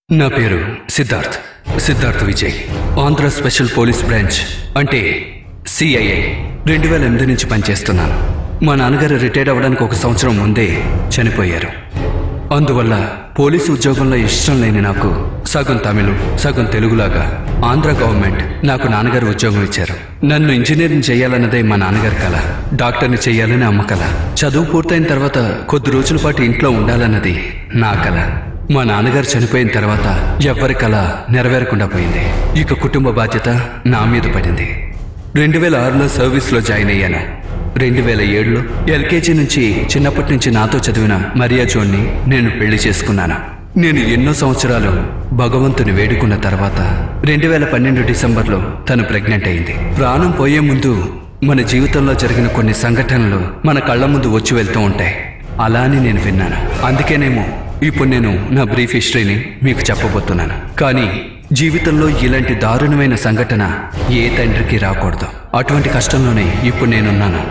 నా పేరు Siddharth Siddharth Vijay Andhra special police branch అంటే సిఐఏ రెండు వేల ఎనిమిది నుంచి పనిచేస్తున్నాను మా నాన్నగారు రిటైర్ అవ్వడానికి ఒక సంవత్సరం ముందే చనిపోయారు అందువల్ల పోలీసు ఉద్యోగంలో ఇష్టం లేని నాకు సగం తమిళం సగం తెలుగులాగా ఆంధ్ర గవర్నమెంట్ నాకు నాన్నగారు ఉద్యోగం ఇచ్చారు నన్ను ఇంజనీరింగ్ చేయాలన్నదే మా నాన్నగారి కల డాక్టర్ని చేయాలని అమ్మ కల చదువు పూర్తయిన తర్వాత కొద్ది రోజుల పాటు ఇంట్లో ఉండాలన్నది నా కల మా నాన్నగారు చనిపోయిన తర్వాత ఎవ్వరి కల నెరవేరకుండా పోయింది ఇక కుటుంబ బాధ్యత నా మీద పడింది రెండు వేల ఆరులో సర్వీస్లో జాయిన్ అయ్యాను రెండు వేల ఏడులో ఎల్కేజీ నుంచి చిన్నప్పటి నుంచి నాతో చదివిన మరియా జోన్ని నేను పెళ్లి చేసుకున్నాను నేను ఎన్నో సంవత్సరాలు భగవంతుని వేడుకున్న తర్వాత రెండు వేల పన్నెండు డిసెంబర్లో తను ప్రెగ్నెంట్ అయింది ప్రాణం పోయే ముందు మన జీవితంలో జరిగిన కొన్ని సంఘటనలు మన కళ్ళ ముందు వచ్చి వెళ్తూ ఉంటాయి అలా అని నేను విన్నాను అందుకేనేమో ఇప్పుడు నేను నా బ్రీఫ్ హిస్టరీని మీకు చెప్పబోతున్నాను కానీ జీవితంలో ఇలాంటి దారుణమైన సంఘటన ఏ తండ్రికి రాకూడదు అటువంటి కష్టంలోనే ఇప్పుడు నేనున్నాను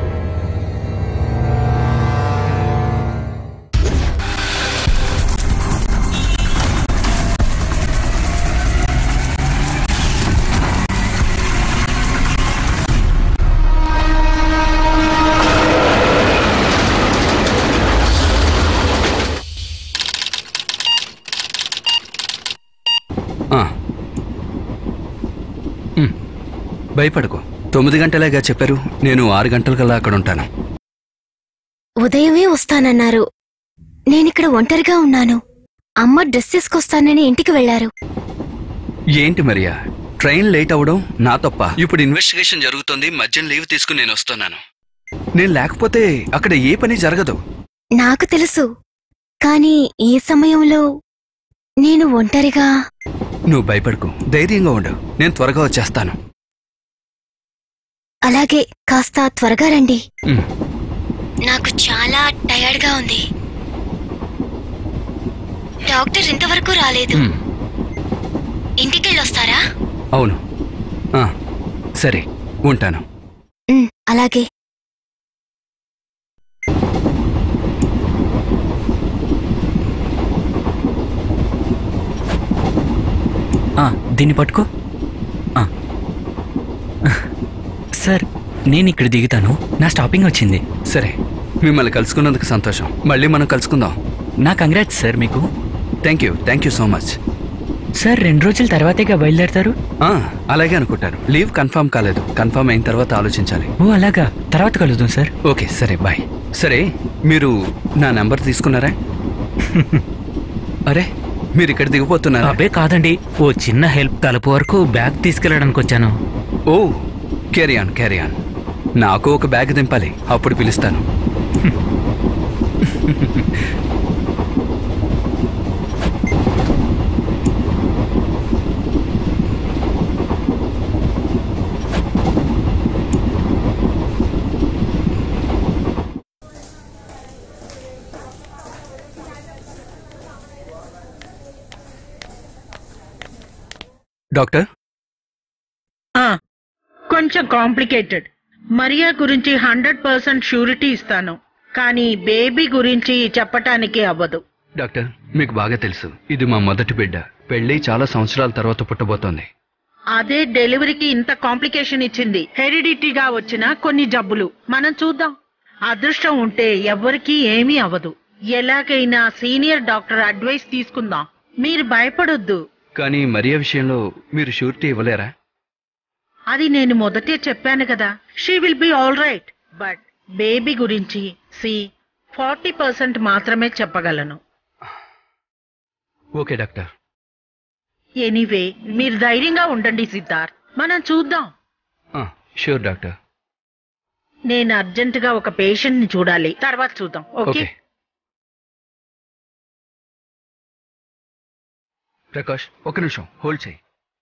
ఆ. ఉమ్. భయపడకు తొమ్మిది గంటలేగా చెప్పారు నేను ఆరు గంటలకల్లా అక్కడ ఉంటాను ఉదయమే వస్తానన్నారు నేనిక్కడ ఒంటరిగా ఉన్నాను అమ్మ డ్రెస్ తీసుకొస్తానని ఇంటికి వెళ్లారు ఏంటి మరియా ట్రైన్ లేట్ అవడం నా తప్ప ఇప్పుడు ఇన్వెస్టిగేషన్ జరుగుతుంది మధ్యన లీవ్ తీసుకుని నేను వస్తున్నాను నేను లేకపోతే అక్కడ ఏ పని జరగదు నాకు తెలుసు కాని ఈ సమయంలో నేను ఒంటరిగా నువ్వు భయపడకు ధైర్యంగా ఉండు నేను త్వరగా వచ్చేస్తాను అలాగే కాస్త త్వరగా రండి ఉమ్. నాకు చాలా టయర్డ్గా ఉంది డాక్టర్ ఇంతవరకు రాలేదు ఉమ్. ఇంటికెళ్ళొస్తారా అవును ఆ, సరే ఉంటాను ఉమ్, అలాగే ఆ, దీన్ని పట్టుకో ఆ. సార్ నేను ఇక్కడ దిగుతాను నా స్టాపింగ్ వచ్చింది సరే మిమ్మల్ని కలుసుకున్నందుకు సంతోషం మళ్ళీ మనం కలుసుకుందాం నా కంగ్రాట్స్ సార్ మీకు thank you thank you so much sir రెండు రోజుల తర్వాతేగా బయలుదేరతారు ఆ, అలాగే అనుకుంటాను లీవ్ కన్ఫర్మ్ కాలేదు కన్ఫర్మ్ అయిన తర్వాత ఆలోచించాలి ఓ అలాగా తర్వాత కలుద్దాం సార్ ఓకే సరే బాయ్ సరే మీరు నా నెంబర్ తీసుకున్నారా అరే మీరు ఇక్కడ దిగిపోతున్నారా అబే కాదండి ఓ చిన్న హెల్ప్ తలుపు వరకు బ్యాగ్ తీసుకెళ్ళడానికి వచ్చాను oh carry on carry on నాకు ఒక బ్యాగ్ దింపాలి అప్పుడు పిలుస్తాను డాక్టర్ ఆ, కొంచెం కాంప్లికేటెడ్ మరియా గురించి హండ్రెడ్ పర్సెంట్ షూరిటీ ఇస్తాను కానీ బేబీ గురించి చెప్పటానికి అవ్వదు డాక్టర్ మీకు బాగా తెలుసు ఇది మా మొదటి బిడ్డ పెళ్ళి చాలా సంవత్సరాల తర్వాత పుట్టబోతోంది అదే డెలివరీకి ఇంత కాంప్లికేషన్ ఇచ్చింది హెరిడిటీగా వచ్చిన కొన్ని జబ్బులు మనం చూద్దాం అదృష్టం ఉంటే ఎవ్వరికీ ఏమీ అవ్వదు ఎలాగైనా సీనియర్ డాక్టర్ అడ్వైస్ తీసుకుందాం మీరు భయపడొద్దు కానీ మరియా విషయంలో మీరు షూరిటీ ఇవ్వలేరా అది నేను మొదటే చెప్పాను కదా she will be all right but baby గురించి సి ఫార్టీ పర్సెంట్ మాత్రమే చెప్పగలను ఓకే డాక్టర్ ఎనీవే మీరు ధైర్యంగా ఉండండి సిద్ధార్థ్ మనం చూద్దాం షూర్ డాక్టర్ నేను అర్జెంటుగా ఒక పేషెంట్ ని చూడాలి తర్వాత చూద్దాం ఓకే ఓకే ప్రకాష్ ఒక నిమిషం హోల్డ్ చేయి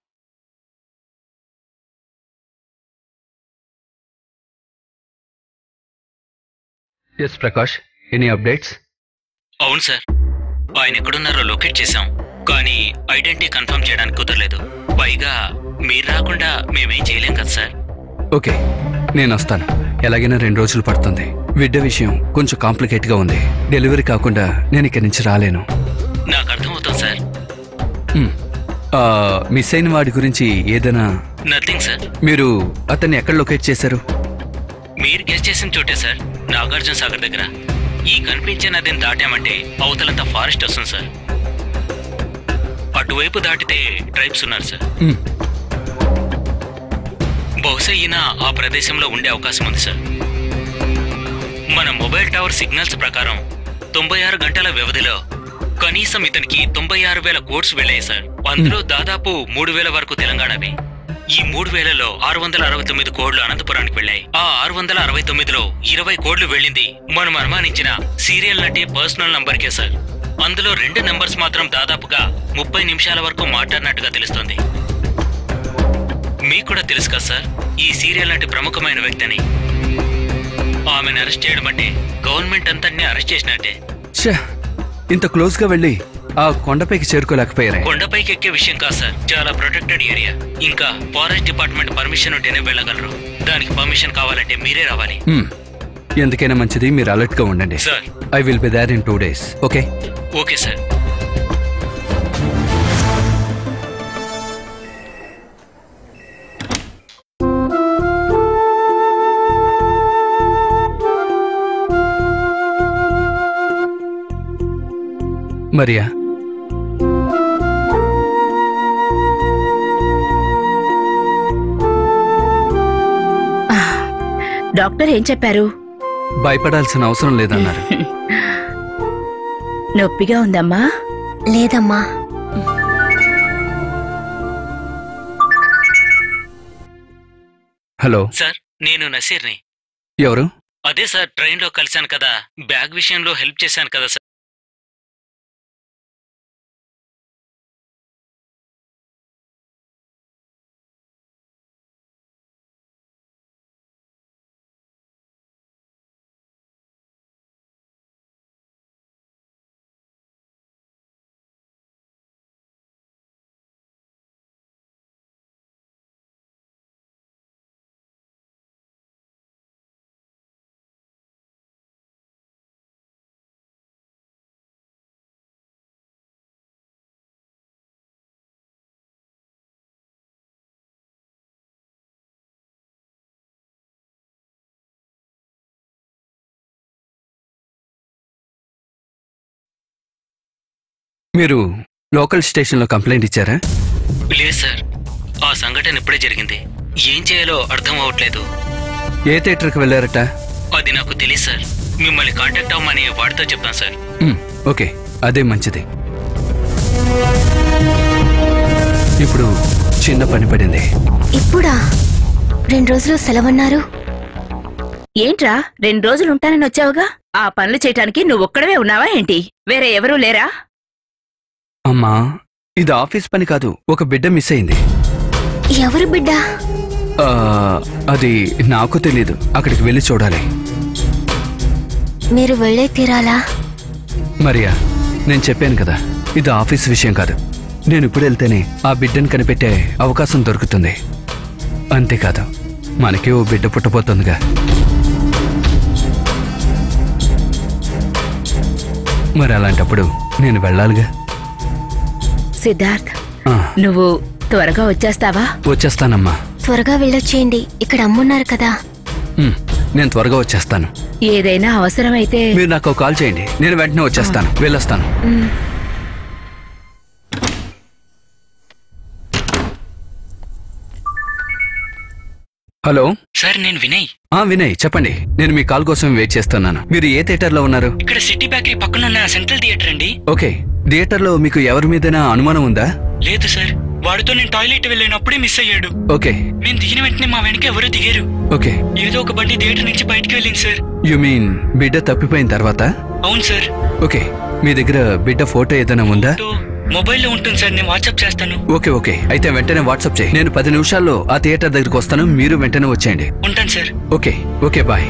ఎస్ ప్రకాష్ ఎనీ అప్డేట్స్ అవును సార్ ఆయన ఎక్కడున్నారో లొకేట్ చేశాం కానీ ఐడెంటిటీ కన్ఫర్మ్ చేయడానికి కుదరలేదు పైగా మీరు రాకుండా మేమేం చేయలేం కదా సార్ ఓకే నేను వస్తాను ఎలాగైనా రెండు రోజులు పడుతుంది బిడ్డ విషయం కొంచెం కాంప్లికేట్గా ఉంది డెలివరీ కాకుండా నేను ఇక్కడి నుంచి రాలేను నాకు అర్థమవుతుంది సార్ మ్. ఆ, మిస్ అయిన వాడి గురించి ఏదైనా నథింగ్ సార్ మీరు అతన్ని ఎక్కడ లొకేట్ చేశారు మీరు గెస్ట్ చేసిన చోటే సార్ నాగార్జున సాగర్ దగ్గర ఈ కనిపించే నదిని దాటామంటే అవతలంతా ఫారెస్ట్ వస్తుంది సార్ అటువైపు దాటితే ట్రైబ్స్ ఉన్నారు సార్ మ్. బహుశా ఈయన ఆ ప్రదేశంలో ఉండే అవకాశం ఉంది సార్ మన మొబైల్ టవర్ సిగ్నల్స్ ప్రకారం తొంభై ఆరు గంటల వ్యవధిలో కనీసం ఇతనికి తొంభై ఆరు వేల కోడ్స్ వెళ్ళాయి సార్ అందులో దాదాపు మూడు వేల వరకు తెలంగాణవి ఈ మూడు వేలలో ఆరు వందల అరవై తొమ్మిది కోడ్లు అనంతపురానికి వెళ్ళాయి ఆ ఆరు వందల అరవై తొమ్మిదిలో ఇరవై కోడ్లు వెళ్ళింది మనం అనుమానించిన సీరియల్ నటి పర్సనల్ నంబర్కే సార్ అందులో రెండు నంబర్స్ మాత్రం దాదాపుగా ముప్పై నిమిషాల వరకు మాట్లాడినట్టుగా తెలుస్తోంది మీకు కూడా తెలుసు కదా సార్ ఈ సీరియల్ లాంటి ప్రముఖమైన వ్యక్తిని ఆమెను అరెస్ట్ చేయడం అంటే గవర్నమెంట్ అంతటిని అరెస్ట్ చేసినట్టే ఛే ఇంత క్లోజ్ గా వెళ్ళి ఆ కొండపైకి చేరుకోలేకపోయారే కొండపైకి ఎక్కే విషయం కాదు సార్ చాలా ప్రొటెక్టెడ్ ఏరియా ఇంకా ఫారెస్ట్ డిపార్ట్మెంట్ పర్మిషన్ ఉంటేనే వెళ్ళగలరు దానికి పర్మిషన్ కావాలంటే మీరే రావాలి మ్. ఎందుకైనా మంచిది మీరు అలర్ట్ గా ఉండండి sir I will be there in two days okay okay sir Maria doctor ఏం చెప్పారు భయపడాల్సిన అవసరం లేదన్నారు నొప్పిగా ఉందమ్మా లేదమ్మా హలో సార్ నేను నసీర్ని ఎవరు అదే సార్ ట్రైన్లో కలిశాను కదా బ్యాగ్ విషయంలో హెల్ప్ చేశాను కదా సార్ మీరు లోకల్ స్టేషన్లో కంప్లైంట్ ఇచ్చారా లేదు సార్ ఆ సంఘటన ఇప్పుడే జరిగింది ఏం చేయాలో అర్థం అవ్వట్లేదు ఏ థియేటర్కి వెళ్ళారట అది నాకు తెలియదు సార్ మిమ్మల్ని కాంటాక్ట్ అవ్వమని వాడితో చెప్తాను సార్ మ్, ఓకే అదే మంచిది ఇప్పుడు చిన్న పని పడింది ఇప్పుడా రెండు రోజులు సెలవన్నారు ఏంట్రా రెండు రోజులు ఉంటానని వచ్చావుగా ఆ పనులు చేయటానికి నువ్వు ఒక్కడవే ఉన్నావా ఏంటి వేరే ఎవరూ లేరా అమ్మా ఇది ఆఫీస్ పని కాదు ఒక బిడ్డ మిస్ అయింది ఎవరు బిడ్డ ఆ, అది నాకు తెలీదు అక్కడికి వెళ్ళి చూడాలి మీరు వెళ్ళే తీరాలా మరియా నేను చెప్పాను కదా ఇది ఆఫీస్ విషయం కాదు నేను ఇప్పుడు వెళ్తేనే ఆ బిడ్డను కనిపెట్టే అవకాశం దొరుకుతుంది అంతేకాదు మనకి ఓ బిడ్డ పుట్టబోతుందిగా మరి అలాంటప్పుడు నేను వెళ్ళాలిగా సిద్ధార్థ్ ఆ, నువ్వు త్వరగా వచ్చేస్తావా వచ్చేస్తానమ్మా త్వరగా వెళ్ళొచ్చేయండి ఇక్కడ అమ్మున్నారు కదా ఉమ్, నేను త్వరగా వచ్చేస్తాను ఏదైనా అవసరమైతే మీరు నాకు ఒక కాల్ చేయండి నేను వెంటనే వచ్చేస్తాను వెళ్ళొస్తాను మ్, హలో సార్ నేను వినయ్ ఆ వినయ్ చెప్పండి నేను మీ కాల్ కోసం వెయిట్ చేస్తున్నాను మీరు ఏ థియేటర్లో ఉన్నారు ఇక్కడ సిటీ బేకరీ పక్కన ఉన్న సెంట్రల్ థియేటర్ అండి ఓకే థియేటర్లో మీకు ఎవరి మీదైనా అనుమానం ఉందా లేదు సార్ వాడితో నేను టాయిలెట్ వెళ్ళినప్పుడే మిస్ అయ్యాడు ఓకే మేము దిగిన వెంటనే మా వెనక ఎవరో దిగారు ఓకే ఏదో ఒక బండి థియేటర్ నుంచి బయటకు వెళ్ళింది సార్ యు మీన్ బిడ్డ తప్పిపోయిన తర్వాత అవును సార్ ఓకే మీ దగ్గర బిడ్డ ఫోటో ఏదైనా ఉందా తో మొబైల్లో ఉంటుంది సార్ నేను వాట్సాప్ చేస్తాను ఓకే ఓకే అయితే వెంటనే వాట్సాప్ చేయి నేను పది నిమిషాల్లో ఆ థియేటర్ దగ్గరికి వస్తాను మీరు వెంటనే వచ్చేయండి ఉంటాను సార్ ఓకే ఓకే బాయ్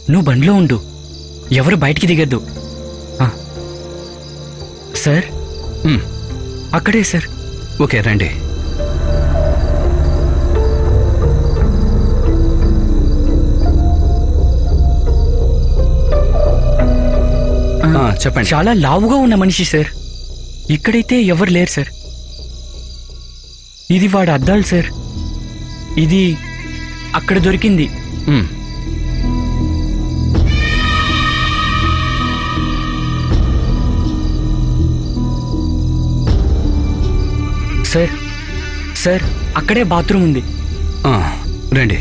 నువ్వు బండిలో ఉండు ఎవరు బయటికి దిగద్దు ఆ. సార్ మ్, అక్కడే సార్ ఓకే రండి ఆ, చెప్పండి చాలా లావుగా ఉన్న మనిషి సార్ ఇక్కడైతే ఎవరు లేరు సార్ ఇది వాడు అద్దాలు సార్ ఇది అక్కడ దొరికింది మ్, సార్ సార్ అక్కడే బాత్రూమ్ ఉంది ఆ, రండి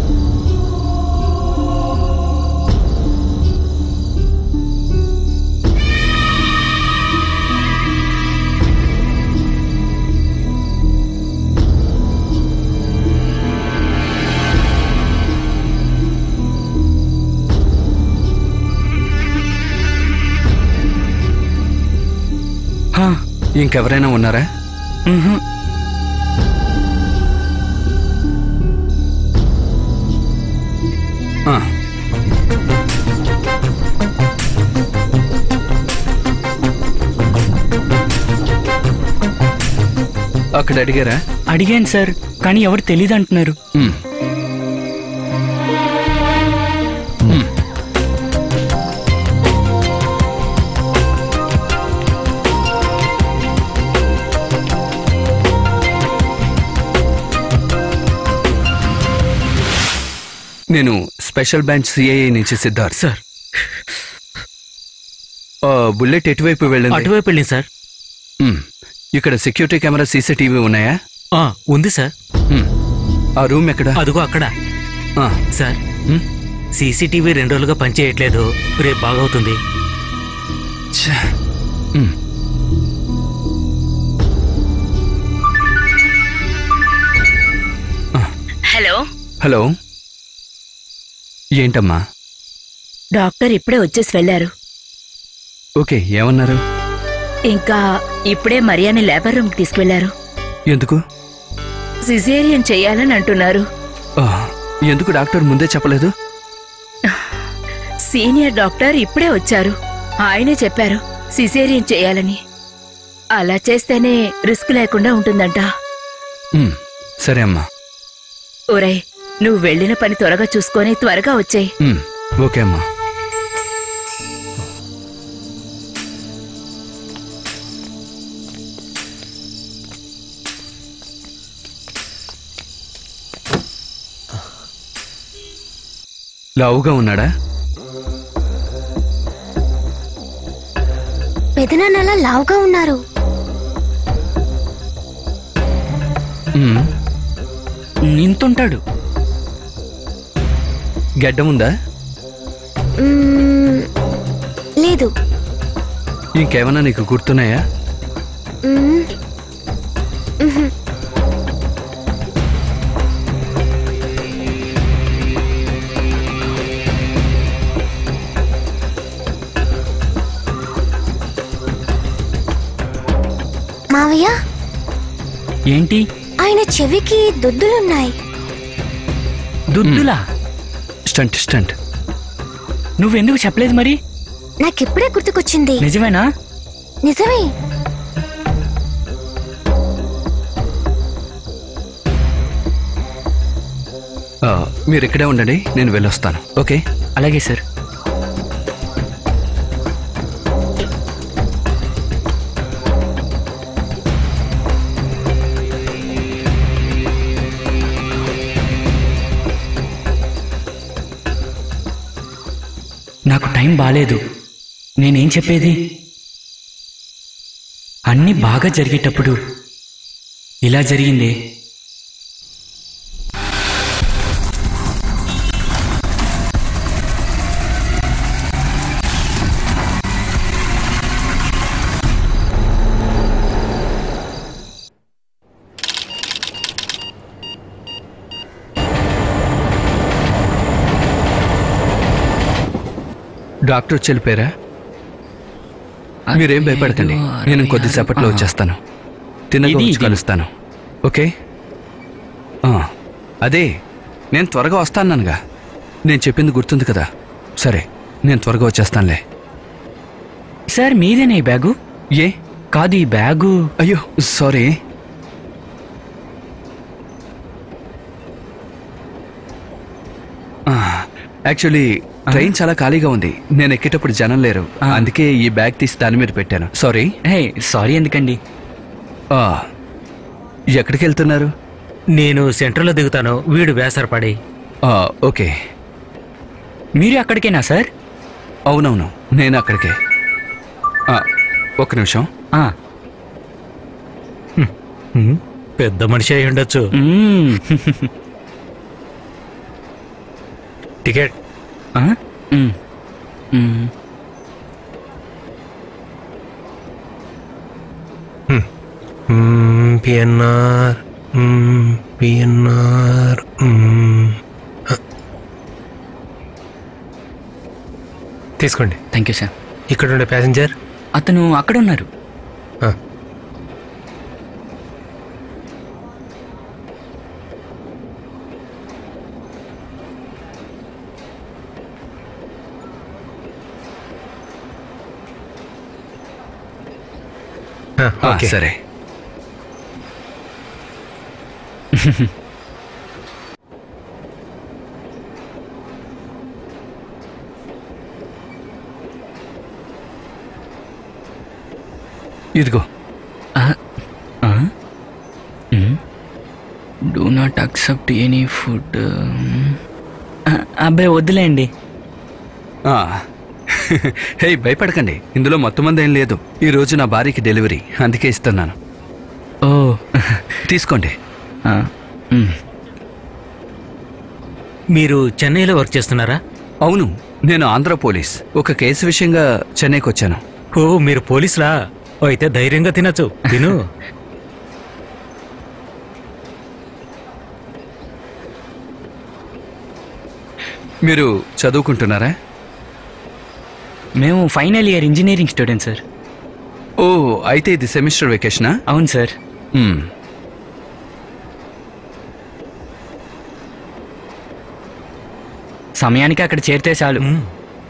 హా, ఇంకెవరైనా ఉన్నారా మ్హూ. ఆ, అక్కడ అడిగారా అడిగాను సార్ కానీ ఎవరు తెలియదు అంటున్నారు మ్. మ్. నేను స్పెషల్ బ్రాంచ్ సిఐఏ నుంచి సిద్ధార్థ్ సార్ ఆ, బుల్లెట్ ఎటువైపు వెళ్ళింది అటువైపు వెళ్ళింది సార్ మ్. ఇక్కడ సెక్యూరిటీ కెమెరా సీసీటీవీ ఉన్నాయా ఆ, ఉంది సార్ మ్. ఆ రూమ్ ఎక్కడ అదిగో అక్కడ ఆ, సార్ మ్. సీసీటీవీ రెండు రోజులుగా పనిచేయట్లేదు రేపు బాగవుతుంది ఛ. మ్. హలో హలో ఏంటమ్మా డాక్టర్ ఇప్పుడే వచ్చేసి వెళ్లారు ఓకే ఏమన్నారు ఇంకా ఇప్పుడే మరియాని లేబర్ రూమ్ తీసుకువెళ్లారు ఎందుకు సిజేరియన్ చెయ్యాలని అంటున్నారు ఆ, ఎందుకు డాక్టర్ ముందే చెప్పలేదు సీనియర్ డాక్టర్ ఇప్పుడే వచ్చారు ఆయనే చెప్పారు సిజేరియన్ చేయాలని అలా చేస్తేనే రిస్క్ లేకుండా ఉంటుందంట మ్, సరే అమ్మా ఒరేయ్ నువ్వు వెళ్ళిన పని త్వరగా చూసుకొని త్వరగా వచ్చేయ్ మ్, ఓకే అమ్మా లావుగా ఉన్నాడా పెదనాన్నలా లావుగా ఉన్నారు మ్, ఇంతుంటాడు గడ్డం ఉందా మ్మ్, లేదు ఇంకేమన్నా నీకు గుర్తున్నాయా మ్మ్, మ్హూ. మావయ్య ఏంటి ఆయన చెవికి దొద్దులున్నాయి దుద్దులా స్టంట్ స్టంట్ నువ్వెందుకు చెప్పలేదు మరి నాకిప్పుడే గుర్తుకొచ్చింది నిజమేనా నిజమే ఆ, మీరు ఇక్కడే ఉండండి నేను వెళ్ళొస్తాను ఓకే అలాగే సార్ నాకు టైం బాలేదు నేనేం చెప్పేది అన్నీ బాగా జరిగేటప్పుడు ఇలా జరిగిందే డాక్టర్ వచ్చి వెళ్ళిపోయారా మీరేం భయపడకండి నేను కొద్దిసేపట్లో వచ్చేస్తాను తిన్నగా ఇది, వచ్చి ఇది. కలుస్తాను ఓకే ఆ, అదే నేను త్వరగా వస్తానన్నానుగా నేను చెప్పింది గుర్తుంది కదా సరే నేను త్వరగా వచ్చేస్తానులే సార్ మీదేనా ఈ బ్యాగు ఏ కాదు ఈ బ్యాగు అయ్యో సారీ యాక్చువల్లీ ట్రైన్ చాలా ఖాళీగా ఉంది నేను ఎక్కేటప్పుడు జనం లేరు ఆ. అందుకే ఈ బ్యాగ్ తీసి దాని మీద పెట్టాను సారీ హే సారీ ఎందుకండి ఆ, ఎక్కడికి వెళ్తున్నారు నేను సెంటర్లో దిగుతాను వీడు వేసరపడి ఆ, ఓకే మీరు అక్కడికేనా సార్ అవునవును నేను అక్కడికే ఆ, ఒక్క నిమిషం ఆ, హ్మ్, పెద్ద మనిషి అయి ఉండొచ్చు మ్మ్. టికెట్ ఆ? మ్మ్. మ్మ్. పిఎన్ఆర్ పిఎన్ఆర్ తీసుకోండి థ్యాంక్ యూ సార్ ఇక్కడ ఉండే ప్యాసింజర్ అతను అక్కడ ఉన్నారు ఆ. ఆ, ఆ, ఓకే సరే ఇదిగో do not accept any food అబ్బాయి వద్దులేండి ఆ. హే భయపడకండి ఇందులో మొత్తం మంది ఏం లేదు ఈ రోజు నా భార్యకి డెలివరీ అందుకే ఇస్తున్నాను ఓ తీసుకోండి ఆ, మ్మ్. మీరు చెన్నైలో వర్క్ చేస్తున్నారా అవును నేను ఆంధ్ర పోలీస్ ఒక కేసు విషయంగా చెన్నైకి వచ్చాను ఓ మీరు పోలీసులా ఓ, అయితే ధైర్యంగా తినచ్చు తిను మీరు చదువుకుంటున్నారా మేము final year engineering student sir ఓ అయితే ఇది సెమిస్టర్ వెకేషనా అవును సార్ మ్మ్. సమయానికి అక్కడ చేరితే చాలు మ్మ్.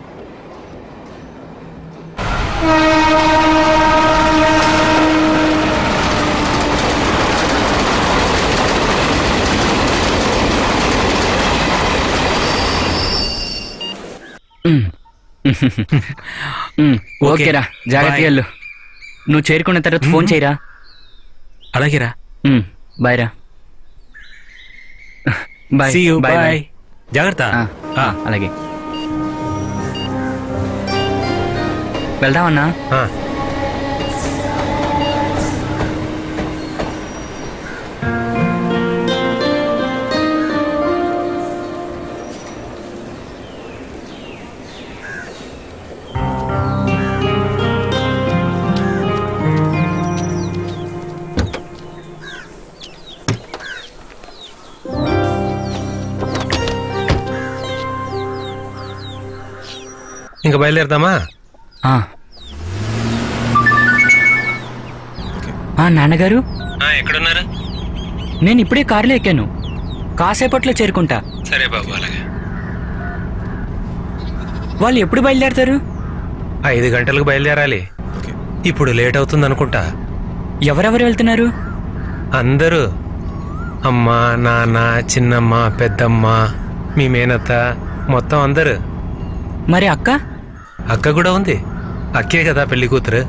మ్మ్. ఓకే. ఓకేరా జాగ్రత్తగా బాయ్. వెళ్ళు నువ్వు చేరుకున్న తర్వాత ఫోన్ చేయరా అలాగేరా మ్మ్. బాయ్ రా bye See you, bye bye. Bye జాగ్రత్త ఆ, ఆ, అలాగే వెళ్దామన్నా ఆ. ఇంకా బయలుదేరదామా ఆ. ఆ, నాన్నగారు ఎక్కడున్నారు నేను ఇప్పుడే కారులో ఎక్కాను కాసేపట్లో చేరుకుంటా సరే బాబు అలాగే వాళ్ళు ఎప్పుడు బయలుదేరతారు ఐదు గంటలకు బయలుదేరాలి ఇప్పుడు లేట్ అవుతుంది అనుకుంటా ఎవరెవరు వెళ్తున్నారు అందరూ అమ్మ నాన్న చిన్నమ్మ పెద్దమ్మ మీ మేనత్త మొత్తం అందరూ మరి అక్క అక్క కూడా ఉంది అక్కే కదా పెళ్లి కూతురు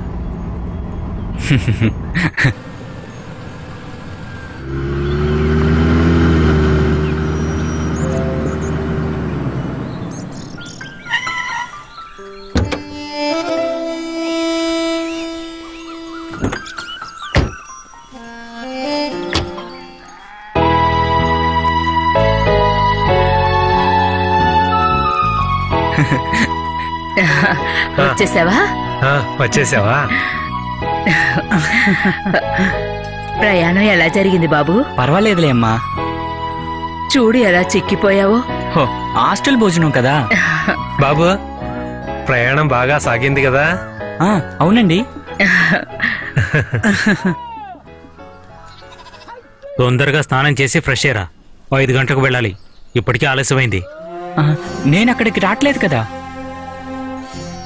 వచ్చేసావా ఆ, వచ్చేసావా ప్రయాణం ఎలా జరిగింది బాబు పర్వాలేదులే అమ్మా చూడు ఎలా చిక్కిపోయావో హో హాస్టల్ భోజనం కదా బాబు ప్రయాణం బాగా సాగింది కదా ఆ, అవునండి తొందరగా స్నానం చేసి ఫ్రెష్ అయ్యరా ఐదు గంటలకు వెళ్ళాలి ఇప్పటికే ఆలస్యమైంది ఆ, నేను అక్కడికి రావట్లేదు కదా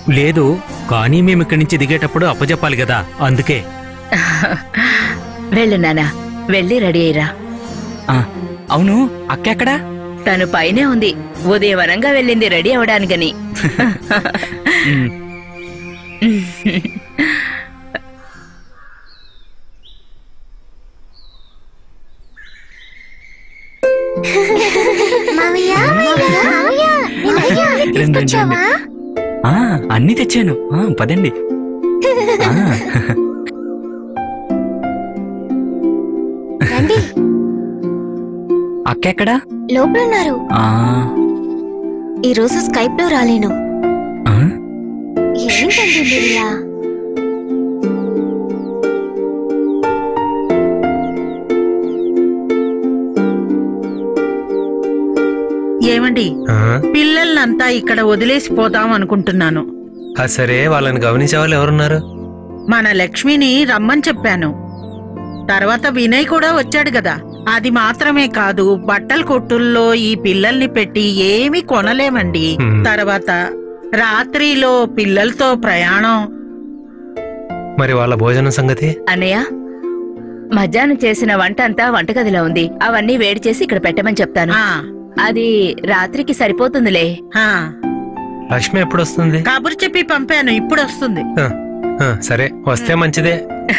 లేదు కానీ మేము ఇక్కడి నుంచి దిగేటప్పుడు అప్పచెప్పాలి కదా అందుకే వెళ్ళు నానా వెళ్ళి రెడీ అయ్యిరా ఆ, అవును అక్క ఎక్కడా తను పైనే ఉంది ఉదయవనంగా వెళ్ళింది రెడీ అవడానికని ఉమ్, మావయ్య మావయ్య మావయ్య రండి, రండి, తీసుకొచ్చావా ఆ, అన్నీ తెచ్చాను ఆ, పదండి ఆ, రండి అక్క ఎక్కడా లోపల ఉన్నారు ఆ, ఈ రోజు స్కైప్ లో రాలేను ఆ, ఏంటండి మీరు ఇలా ఏమండి ఆ, పిల్లల్నంతా ఇక్కడ వదిలేసి పోదాం అనుకుంటున్నాను ఆ సరే వాళ్ళని గమనించే వాళ్ళు ఎవరున్నారు మన లక్ష్మిని రమ్మని చెప్పాను తర్వాత వినయ్ కూడా వచ్చాడు కదా అది మాత్రమే కాదు బట్టల కొట్టుల్లో ఈ పిల్లల్ని పెట్టి ఏమీ కొనలేమండి హ్మ్. తర్వాత రాత్రిలో పిల్లలతో ప్రయాణం మరి వాళ్ళ భోజనం సంగతి అన్నయ్య మధ్యాహ్నం చేసిన వంట అంతా వంటగదిలో ఉంది అవన్నీ వేడి చేసి ఇక్కడ పెట్టమని చెప్తాను ఆ, అది రాత్రికి సరిపోతుందిలే ఆ. లక్ష్మి ఎప్పుడు వస్తుంది కబురు చెప్పి పంపాను ఇప్పుడు వస్తుంది ఆ, ఆ, సరే వస్తే మంచిదే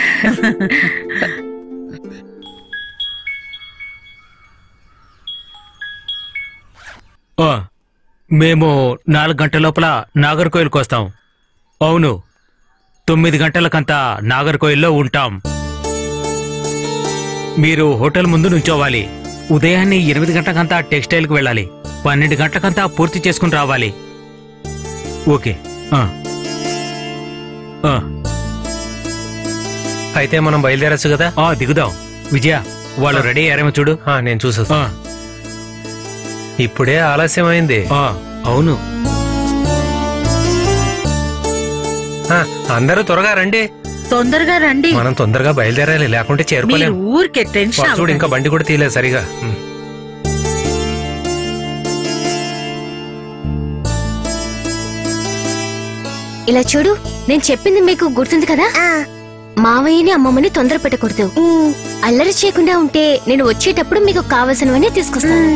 ఆ, మేము నాలుగు గంటల లోపల నాగర్కోయిల్కి వస్తాం అవును తొమ్మిది గంటలకంతా నాగర్కోయిల్లో ఉంటాం మీరు హోటల్ ముందు నుంచోవాలి ఉదయాన్నే ఎనిమిది గంటలకంతా టెక్స్టైల్కి వెళ్ళాలి పన్నెండు గంటలకంతా పూర్తి చేసుకుని రావాలి ఓకే ఆ. ఆ. అయితే మనం బయలుదేరచ్చు కదా ఆ దిగుదాం విజయ వాళ్ళు రెడీ అయ్యారేమో చూడు ఆ, నేను చూసొస్తా ఆ, ఇప్పుడే ఆలస్యమైంది ఆ, అవును ఆ, అందరూ త్వరగా రండి తొందరగా రండి మనం తొందరగా బయలుదేరాలి లేకుంటే మీరు చేరుకోలేం ఊరికే టెన్షన్ వాడు చూడు ఇంకా అవ్వకండి. బండి కూడా తీయలేదు సరిగా ఉమ్. ఇలా చూడు నేను చెప్పింది మీకు గుర్తుంది కదా మావయ్యని అమ్మమ్మని తొందర పెట్టకూడదు అల్లరి చేయకుండా ఉంటే నేను వచ్చేటప్పుడు మీకు కావలసినవన్నీ తీసుకొస్తాను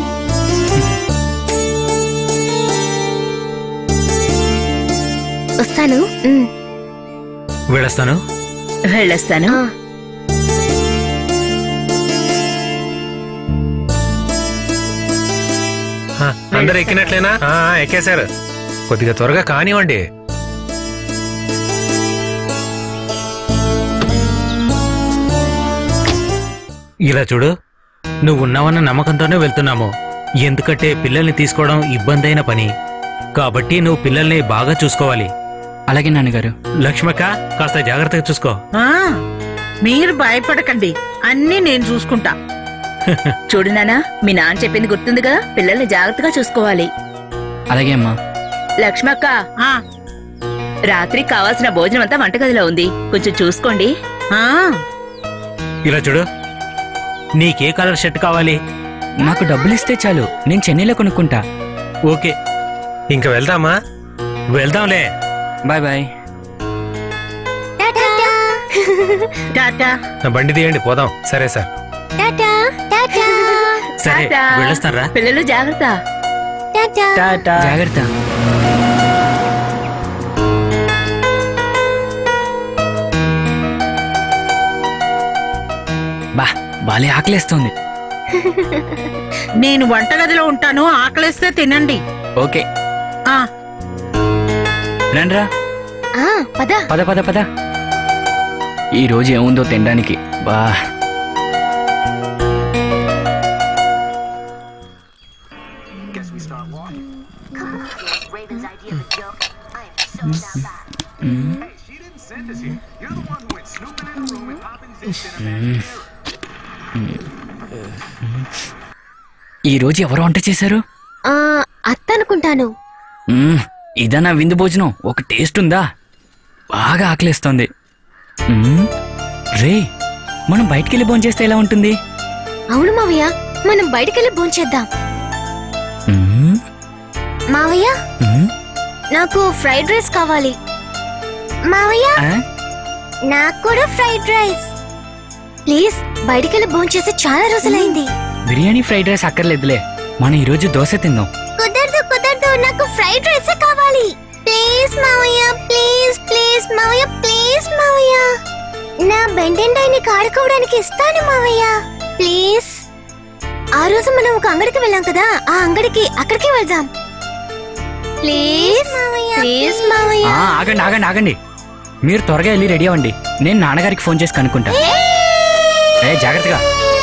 వస్తాను ఉమ్. వెళ్ళొస్తాను వెళ్ళొస్తాను ఆ. ఆ, అందరూ ఎక్కినట్లేనా ఆ, ఆ, ఎక్కేశారు కొద్దిగా త్వరగా కానివ్వండి ఇలా చూడు నువ్వు ఉన్నావన్న నమ్మకంతోనే వెళ్తున్నాము ఎందుకంటే పిల్లల్ని తీసుకోవడం ఇబ్బంది అయిన పని కాబట్టి నువ్వు పిల్లల్ని బాగా చూసుకోవాలి అలాగే నాన్నగారు లక్ష్మక్క కాస్త జాగ్రత్తగా చూసుకో ఆ, మీరు భయపడకండి అన్నీ నేను చూసుకుంటా చూడు నానా మీ నాన్న చెప్పింది గుర్తుంది కదా పిల్లల్ని జాగ్రత్తగా చూసుకోవాలి అలాగే అమ్మా లక్ష్మక్క ఆ, రాత్రి కావాల్సిన భోజనం అంతా వంటగదిలో ఉంది కొంచెం చూసుకోండి ఆ, ఇలా చూడు నీకే కలర్ షర్ట్ కావాలి నాకు డబ్బులు ఇస్తే చాలు నేను చెన్నైలో కొనుక్కుంటా ఓకే ఇంకా వెళ్దామా వెళ్దాంలే బాయ్ బాయ్ టాటా టాటా ఆ, బండి తీయండి పోదాం సరే సార్ టాటా టాటా సరే టాటా. వెళ్ళొస్తారా పిల్లలు జాగ్రత్త టాటా జాగ్రత్త బా బాలే ఆకలేస్తుంది నేను వంటగదిలో ఉంటాను ఆకలిస్తే తినండి ఓకే ఆ రండ్రా ఆ, పద పద పద పద ఈ రోజు ఏముందో తినడానికి బా Raven's idea of a joke. I am so down bad. She didn't send us here. You're the one who went snooping in the room and popping zincs in a magic mirror. ఈ రోజు ఎవరు వంట చేశారు ఆ, అత్త అనుకుంటాను మ్మ్, ఇదన్నా విందు భోజనం ఒక టేస్ట్ ఉందా బాగా ఆకలిస్తోంది మ్మ్, రే మనం బయటికెళ్ళి భోంచేస్తే ఎలా ఉంటుంది అవును మావయ్య మనం బయటికెళ్ళి భోంచేద్దాం మ్మ్, మావయ్య మ్మ్, నాకు ఫ్రైడ్ రైస్ కావాలి మావయ్య ఆ? నాకు కూడా ఫ్రైడ్ రైస్ ప్లీజ్ బయటికెళ్ళి భోంచేసి చాలా రోజులైంది బిర్యానీ ఫ్రైడ్ రైస్ అక్కర్లేదులే మనం ఈరోజు దోశ తిందాం కుదరదు కుదరదు నాకు ఫ్రైడ్ రైస్ కావాలి ప్లీజ్ మావయ్య ప్లీజ్ ప్లీజ్ మావయ్య ప్లీజ్ మావయ్య నా బెండెండాయిని ఆడుకోవడానికి ఇస్తాను మావయ్య ప్లీజ్ ఆ రోజు మనం ఒక అంగడికి వెళ్ళాం కదా ఆ అంగడికి అక్కడికి వెళ్దాం ప్లీజ్ ప్లీజ్ మావయ్య ఆ, ఆగండి ఆగండి ఆగండి మీరు త్వరగా వెళ్ళి రెడీ అవ్వండి నేను నాన్నగారికి ఫోన్ చేసి కనుక్కుంటా ఏ జాగ్రత్తగా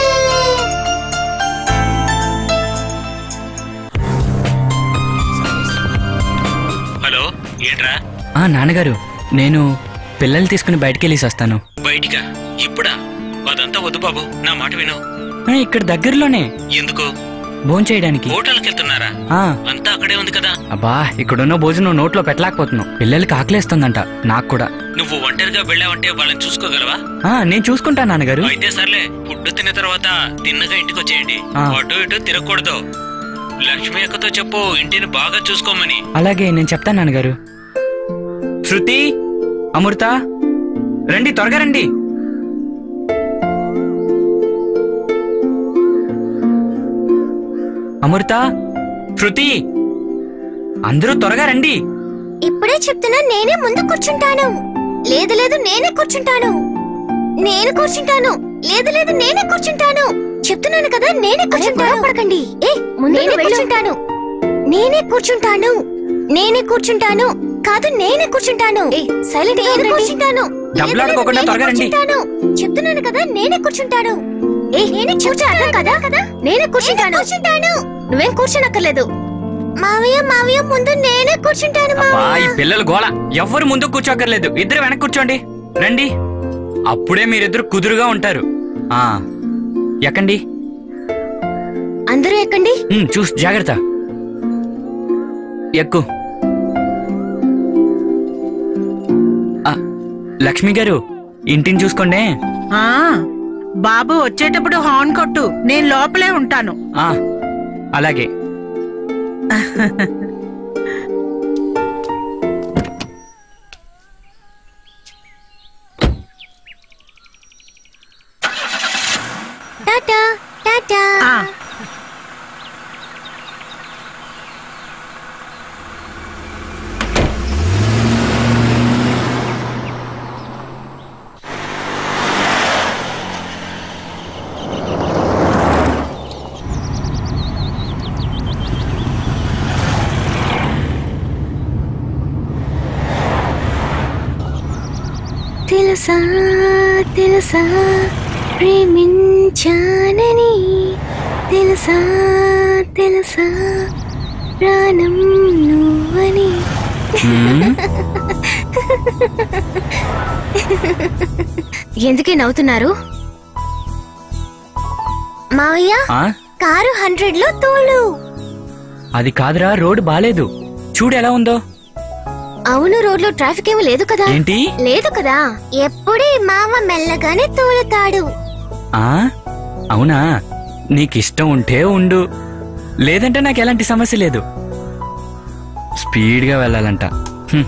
హలో ఏంట్రా ఆ నాన్నగారు నేను పిల్లల్ని తీసుకుని బయటికి వెళ్ళేసి వస్తాను బయటికా ఇప్పుడా అదంతా వద్దు బాబు నా మాట విను ఆ, ఇక్కడ దగ్గరలోనే ఎందుకు భోజనం చేయడానికి హోటల్కి వెళ్తున్నారా ఆ, అంతా అక్కడే ఉంది కదా అబ్బా ఇక్కడున్న భోజనం నోట్లో పెట్టలేకపోతున్నావు పిల్లలకి ఆకలేస్తుందంట నాకు కూడా నువ్వు ఒంటరిగా వెళ్ళావంటే వాళ్ళని చూసుకోగలవా ఆ నేను చూసుకుంటాను నాన్నగారు అయితే సర్లే ఫుడ్ తిన్న తర్వాత తిన్నగా ఇంటికి వచ్చేయండి ఆ. అటు ఇటు తిరగకూడదు లక్ష్మి అక్కతో చెప్పు ఇంటిని బాగా చూసుకోమని అలాగే నేను చెప్తాను నాన్నగారు శృతి అమృత రండి త్వరగా రండి అమృత శృతి అందరూ త్వరగా రండి ఇప్పుడే చెప్తున్నా నేనే ముందు కూర్చుంటాను లేదు లేదు నేనే కూర్చుంటాను నేను కూర్చుంటాను లేదు లేదు నేనే కూర్చుంటాను చెప్తున్నాను కదా నేనే కూర్చుంటాను పడకండి ఏ నేనే కూర్చుంటాను నేనే కూర్చుంటాను నేనే కూర్చుంటాను కాదు నేనే కూర్చుంటాను సైలెంట్ నేను కూర్చుంటాను డబ్బులు లేదు, లేదు, ఆడుకోకుండా నేనే త్వరగా రండి. కూర్చుంటాను. చెప్తున్నాను కదా నేనే కూర్చుంటాను ఏ నేనే కూర్చుంటాను కదా కదా నేనే కూర్చుంటాను కూర్చుంటాను నువ్వేం కూర్చోనక్కర్లేదు మావయ్య మావయ్య ముందు నేనే కూర్చుంటాను అబ్బా ఈ మావయ్య పిల్లలు గోల ఎవ్వరు ముందు కూర్చోక్కర్లేదు ఇద్దరు వెనక్కి కూర్చోండి రండి అప్పుడే మీరిద్దరు కుదురుగా ఉంటారు ఆ ఎక్కండి అందరూ ఎక్కండి ఉమ్, చూసి జాగ్రత్త ఎక్కు ఆ, లక్ష్మి గారు ఇంటిని చూసుకోండి ఆ బాబు వచ్చేటప్పుడు హార్న్ కొట్టు నేను లోపలే ఉంటాను ఆ, అలాగే టాటా టాటా ఆ తెలుసా తెలుసా ప్రేమించానని తెలుసా తెలుసా ప్రాణం నువ్వని ఉమ్, ఎందుకే నవ్వుతున్నారు మావయ్య ఆ, కారు హండ్రెడ్ లో తోలు అది కాదురా రోడ్డు బాలేదు చూడు ఎలా ఉందో అవును రోడ్లో ట్రాఫిక్ ఏమీ లేదు కదా ఏంటి లేదు కదా ఎప్పుడూ ఈ మావ మెల్లగానే తోలుతాడు ఆ అవునా నీకిష్టం ఉంటే ఉండు లేదంటే నాకు ఎలాంటి సమస్య లేదు స్పీడ్గా వెళ్ళాలంట హ్మ్.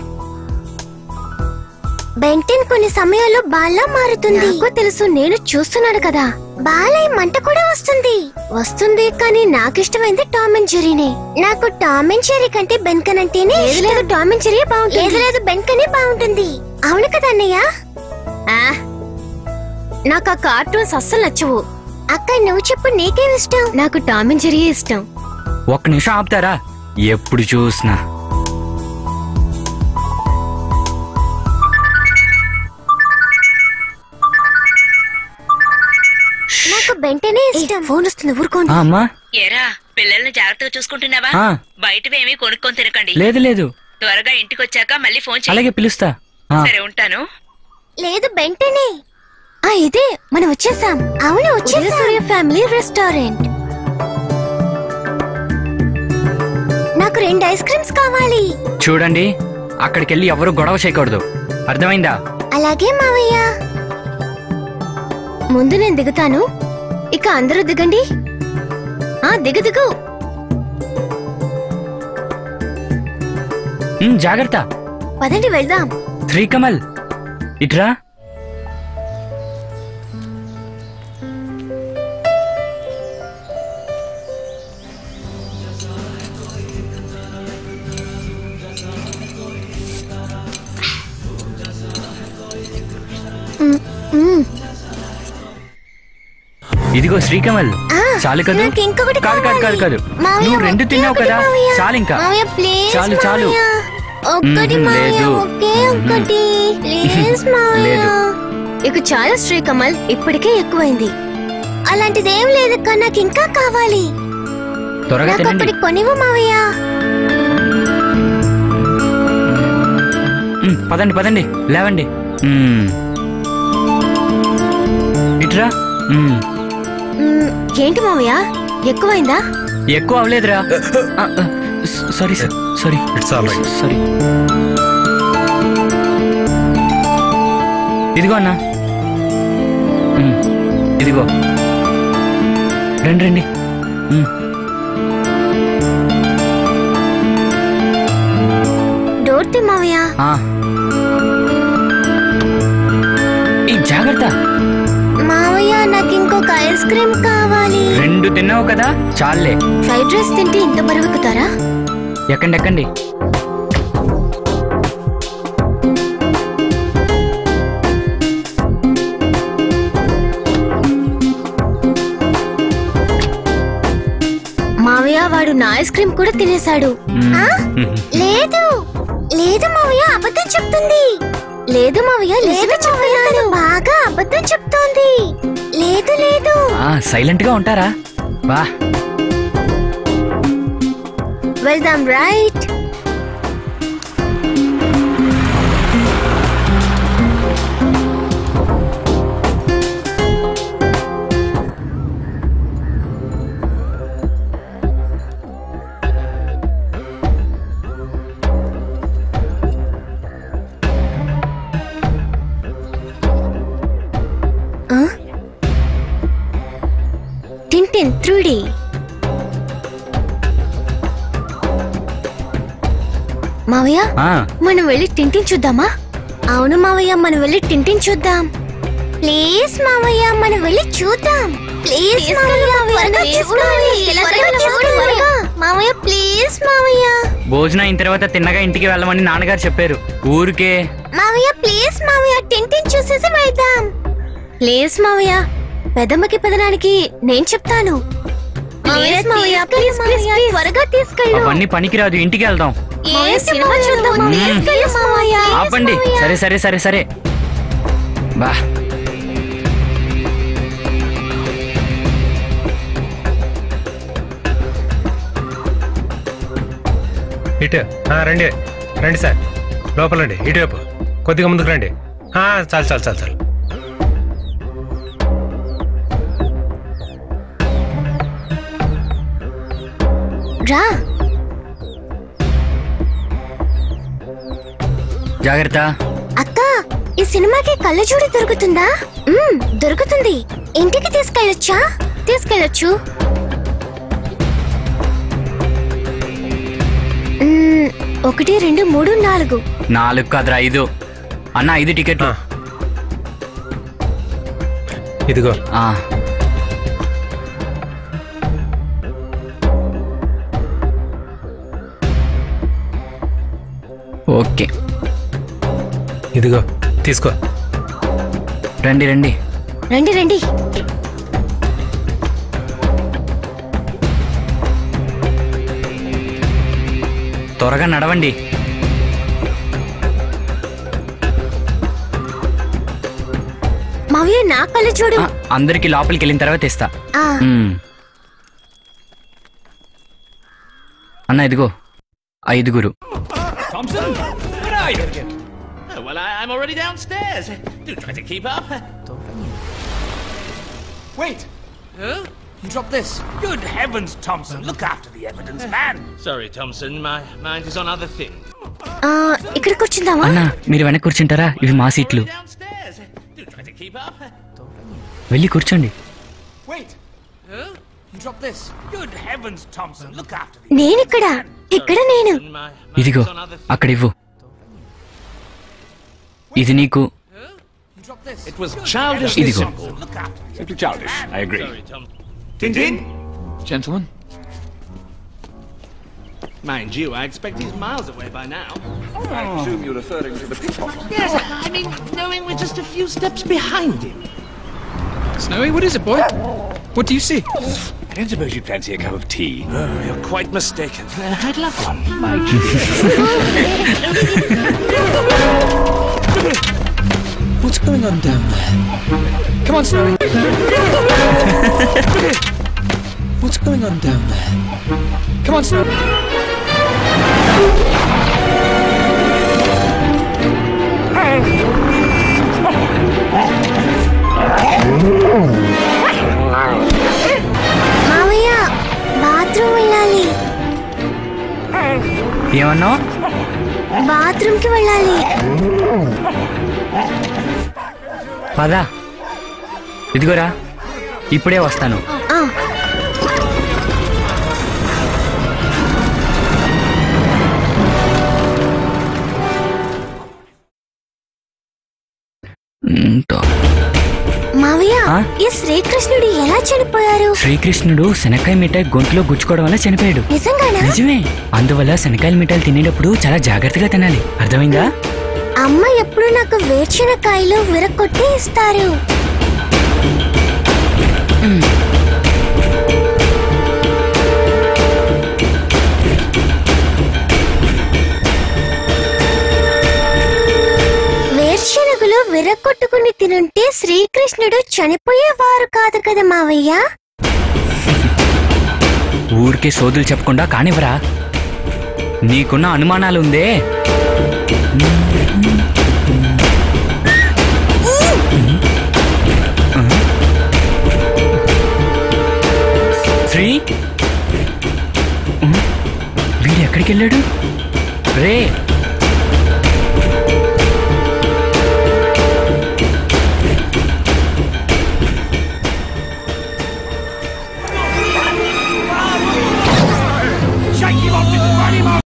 బెంటెన్ కొన్ని సమయాల్లో బాల్లా మారుతుంది నాకు తెలుసు నేను చూస్తున్నాను కదా బాలై మంట కూడా వస్తుంది వస్తుంది కానీ నాకు ఇష్టమైంది టామ్ అండ్ జెరీనే నాకు టామ్ అండ్ జెరీ కంటే బెన్కన్ అంటేనే లేదు లేదు టామ్ అండ్ జెరీ బాగుంటుంది లేదు లేదు బెన్కనే బాగుంటుంది అవును కదా అన్నయ్య ఆ, నాకు ఆ కార్టూన్స్ అస్సలు నచ్చవు అక్క నువ్వు చెప్పు నీకేం ఇష్టం నాకు టామ్ అండ్ జెరీ ఇష్టం ఒక్క నిమిషం ఆపుతారా ఎప్పుడు చూసినా నాకు బెంటనే ఇష్టం ఫోన్ వస్తుంది ఊరుకోండి ఆ, అమ్మా ఏరా పిల్లల్ని జాగ్రత్తగా చూసుకుంటున్నావా ఆ. బయటవేమీ కొనుక్కొని తినకండి లేదు లేదు త్వరగా ఇంటికి వచ్చాక మళ్ళీ ఫోన్ చేయి అలాగే పిలుస్తా ఆ, సరే ఉంటాను లేదు బెంటనే ఆ ఇదే మనం వచ్చేసాం అవును వచ్చేసాం సూర్య ఫ్యామిలీ రెస్టారెంట్ నాకు రెండు ఐస్ క్రీమ్స్ కావాలి చూడండి అక్కడికి వెళ్ళి ఎవరు గొడవ చేయకూడదు అర్థమైందా అలాగే మావయ్య ముందు నేను దిగుతాను ఇక అందరూ దిగండి ఆ దిగు దిగు ఉమ్, జాగ్రత్త పదండి వెళ్దాం శ్రీ కమల్ ఇట్రా ఇదిగో శ్రీకమల్ ఆ, చాలు కదా నాకు ఇంకొకటి కాదు కాదు కాదు కాదు మావయ్య, నువ్వు రెండు ఒకే తిన్నావు ఒకటి కదా మావయ్య. చాలు ఇంకా మావయ్య, ప్లీజ్ చాలు చాలు మావయ్య. ఒక్కటి మ్మ్, మావయ్య లేదు. ఒకే ఒక్కటి ప్లీజ్ మావయ్య లేదు. ఇక చాలా శ్రీకమల్ ఇప్పటికే ఎక్కువైంది అలాంటిదేం లేదు అక్క నాకు ఇంకా కావాలి త్వరగా నాకు తినండి ఒకటి కొనివ్వు మావయ్య ఉమ్, పదండి పదండి లేవండి ఉమ్. ఇట్రా ఉమ్, మ్మ్, ఏంటి మావయ్య ఎక్కువైందా ఎక్కువ అవలేదురా ఆ, ఆ, స- sorry sir sorry it's all right sorry ఇదిగో అన్నా ఉమ్, ఇదిగో రండి రండి ఉమ్, డోర్ తీ మావయ్య ఆ. ఈ జాగ్రత్త మావయ్య నాకు ఇంకొక ఐస్ క్రీమ్ కావాలి రెండు తిన్నావు కదా చాలే ఫ్రైడ్ రైస్ తింటే ఇంత బరువెక్కుతారా ఎక్కండి ఎక్కండి మావయ్య వాడు నా ఐస్ క్రీమ్ కూడా తినేశాడు మ్మ్. ఆ? లేదు లేదు మావయ్య అబద్ధం చెప్తుంది లేదు మావయ్య లేదు చెప్తున్నాను బాగా అబద్ధం చెప్తోంది లేదు లేదు ఆ, సైలెంట్ గా ఉంటారా వా వెళ్దాం రైట్ టింటిన్ త్రీ మావయ్య ఆ, మనం వెళ్ళి టింటిన్ చూద్దామా అవును మావయ్య మనం వెళ్ళి టింటిన్ చూద్దాం ప్లీజ్ మావయ్య మనం వెళ్ళి చూద్దాం ప్లీజ్ మావయ్య చూడాలి మావయ్య ప్లీజ్ మావయ్య భోజనం అయిన తర్వాత తిన్నగా ఇంటికి వెళ్ళమని నాన్నగారు చెప్పారు ఊరికే మావయ్య ప్లీజ్ మావయ్య టింటిన్ చూసేసి వెళ్దాం ప్లీజ్ మావయ్య పెదమ్మకి పెదనానికి నేను చెప్తాను ప్లీజ్ మావయ్య ప్లీజ్ ప్లీజ్ త్వరగా తీసుకెళ్ళు అవన్నీ పనికిరాదు ఇంటికి వెళ్దాం ఏ సినిమా చూద్దాం తీసుకెళ్ళు మావయ్య ఆపండి సరే సరే సరే సరే బా ఇటు ఆ, రండి రండి సార్ లోపల రండి ఇటువైపు కొద్దిగా ముందుకు రండి ఆ, చాలు చాలు చాలు చాలు రా జాగ్రత్త అక్క ఈ సినిమాకి కళ్ళజోడు దొరుకుతుందా మ్మ్, దొరుకుతుంది ఇంటికి తీసుకెళ్ళొచ్చా తీసుకెళ్ళొచ్చు మ్మ్, ఒకటి రెండు మూడు నాలుగు నాలుగు కాదురా ఐదు అన్న ఐదు టికెట్లు ఆ. ఇదిగో ఆ, ఓకే ఇదిగో తీసుకో రండి రండి రండి రండి త్వరగా నడవండి మావయ్య నా కళ్ళజోడు ఆ, అందరికి లోపలికి వెళ్ళిన తర్వాత ఇస్తా ఆ, మ్మ్. అన్న ఇదిగో ఐదుగురు Thompson? Where are you? Oh, well, I, I'm already downstairs. Do try to keep up. Wait! Huh? You dropped this. Good heavens, Thompson. Look after the evidence, man. Sorry, Thompson. My mind is on other things. ఆ, ఇక్కడ కూర్చుందామా అన్న మీరు వెనక్కి కూర్చుంటారా ఇవి మా సీట్లు Downstairs. Do try to keep up. వెళ్ళి కూర్చోండి Wait! Huh? You dropped this. Good heavens, Thompson. Look after the నేనిక్కడ ఇక్కడ నేను ఇదిగో అక్కడ ఇవ్వు ఇది నీకు It was childishly Idigo. simple. Simply childish. I agree. Tintin? Gentlemen? Mind you, I expect he's miles away by now. I presume you're referring to the pickpocket. Yes, I mean, knowing we're just a few steps behind him. Snowy, what is it, boy? What do you see? I don't suppose you'd fancy a cup of tea. Oh, you're quite mistaken. Uh, I'd love one. What's going on down there? Come on, Snowy. What's going on down there? Come on, Snowy. మావయ్య bathroom వెళ్ళాలి ఏమన్నావు bathroom కి వెళ్ళాలి పదా ఇదిగోరా ఇప్పుడే వస్తాను ఆ, ఉంటా. మావయ్య ఆ? ఈ శ్రీకృష్ణుడు ఎలా చనిపోయారు శ్రీకృష్ణుడు శనక్కాయ మిఠాయి గొంతులో గుచ్చుకోవడం వల్ల చనిపోయాడు నిజంగానా నిజమే అందువల్ల శనక్కాయల మిఠాయిలు తినేటప్పుడు చాలా జాగ్రత్తగా తినాలి అర్థమైందా అమ్మ ఎప్పుడు నాకు వేరుశనకాయలు విరక్కొట్టి ఇస్తారు వేరుశనగలు విరక్కొట్టుకుని తినుంటే శ్రీకృష్ణుడు చనిపోయేవారు కాదు కదా మావయ్య ఊరికే సోదులు చెప్పకుండా కానివ్వరా నీకున్న అనుమానాలు ఉందే శ్రీ వీడు ఎక్కడికి వెళ్ళాడు రే Shake him off, run him off!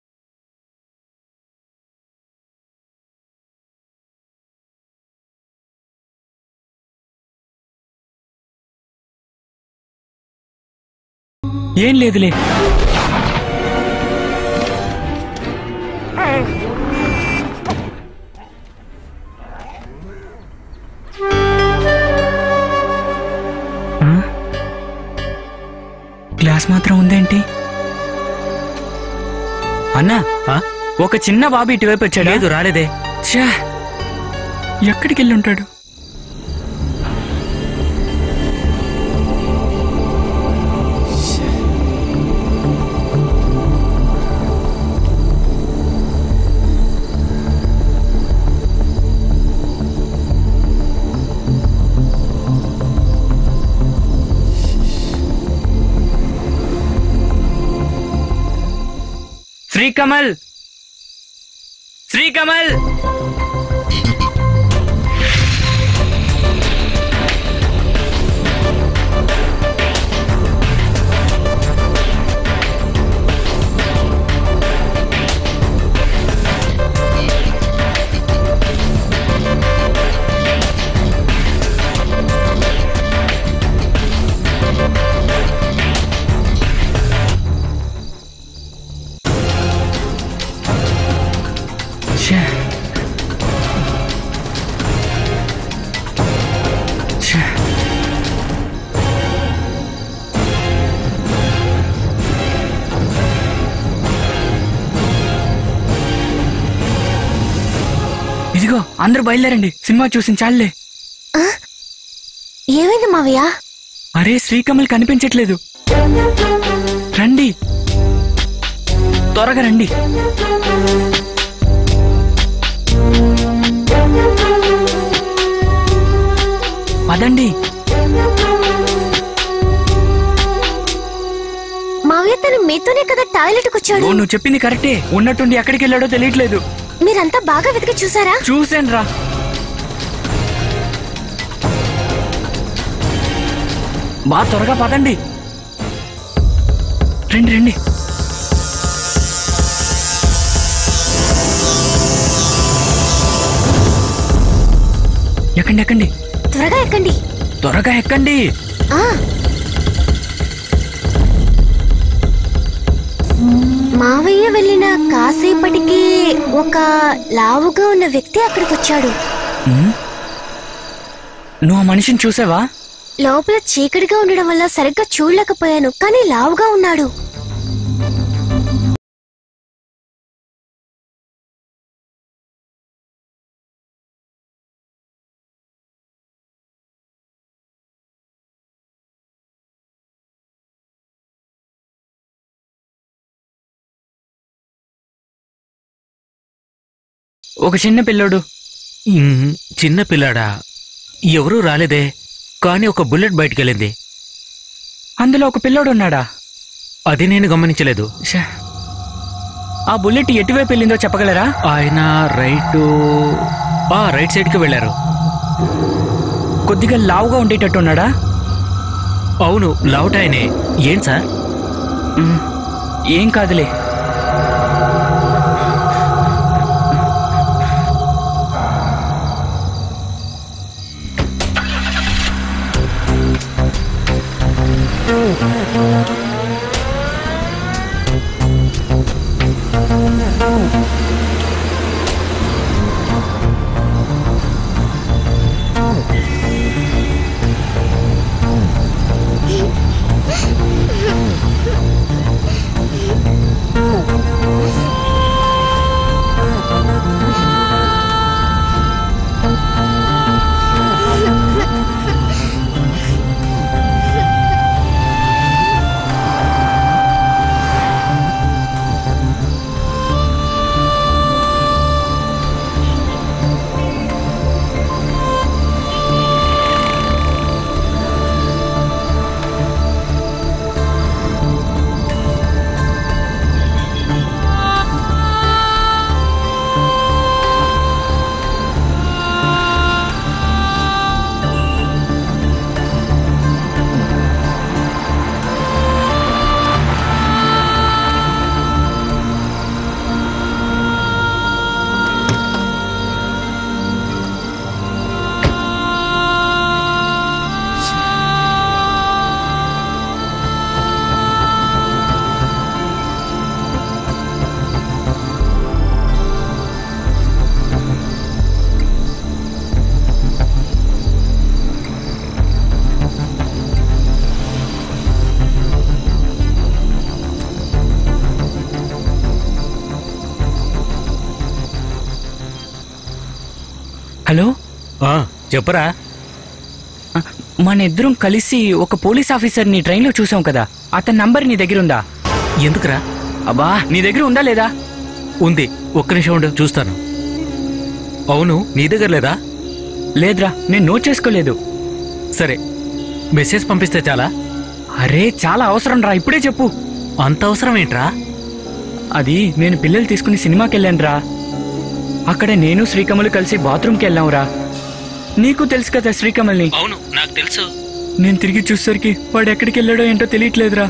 ఏం లేదులే ఆ? గ్లాస్ మాత్రం ఉందేంటి అన్నా ఒక చిన్న బాబు ఇటువైపు వచ్చాడు లేదు రాలేదే ఛా ఎక్కడికి వెళ్ళి ఉంటాడు శ్రీకమల్ శ్రీకమల్ ఛే. ఛే. ఇదిగో అందరూ బయలుదేరండి సినిమా చూసి చాలే ఏమైంది మావయ్య అరే శ్రీకమల్ కనిపించట్లేదు రండి త్వరగా రండి పదండి మావయ్య తను మీతోనే కదా టాయిలెట్ కు వచ్చాడు ఓ, నువ్వు చెప్పింది కరెక్టే ఉన్నట్టుండి ఎక్కడికి వెళ్ళాడో తెలియట్లేదు మీరంతా బాగా వెతికి చూసారా చూసాను రా బా త్వరగా పదండి రండి రండి ఎక్కండి ఎక్కండి త్వరగా ఎక్కండి త్వరగా ఎక్కండి ఆ మావయ్య వెళ్ళిన కాసేపటికి ఒక లావుగా ఉన్న వ్యక్తి అక్కడికి వచ్చాడు ఉమ్. నువ్వు ఆ మనిషిని చూసావా లోపల చీకటిగా ఉండడం వల్ల సరిగ్గా చూడలేకపోయాను కానీ లావుగా ఉన్నాడు ఒక చిన్న పిల్లోడు ఉమ్, చిన్న పిల్లాడా ఎవరూ రాలేదే కానీ ఒక బుల్లెట్ బయటికెళ్ళింది అందులో ఒక పిల్లోడు ఉన్నాడా అది నేను గమనించలేదు ఛే. ఆ బుల్లెట్ ఎటువైపు వెళ్ళిందో చెప్పగలరా ఆయన రైట్ ఆ రైట్ సైడ్కి వెళ్ళారు కొద్దిగా లావుగా ఉండేటట్టున్నాడా అవును లౌట్ ఆయనే ఏం సార్ ఉమ్, ఏం కాదులే హలో ఆ, చెప్పరా మన ఇద్దరం కలిసి ఒక పోలీస్ ఆఫీసర్ని ట్రైన్లో చూసాం కదా అతని నంబర్ నీ దగ్గర ఉందా ఎందుకురా అబ్బా నీ దగ్గర ఉందా లేదా ఉంది ఒక్క నిమిషం ఉండు చూస్తాను అవును నీ దగ్గర లేదా లేదురా నేను నోట్ చేసుకోలేదు సరే మెసేజ్ పంపిస్తే చాలా అరే చాలా అవసరం రా ఇప్పుడే చెప్పు అంత అవసరం ఏంట్రా అది నేను పిల్లలు తీసుకుని సినిమాకి వెళ్ళానురా అక్కడ నేను శ్రీకమలు కలిసి బాత్రూమ్కి వెళ్ళాంరా నీకు తెలుసు కదా శ్రీకమల్ని అవును నాకు తెలుసు నేను తిరిగి చూసేసరికి వాడు ఎక్కడికి వెళ్ళాడో ఏంటో తెలియట్లేదురా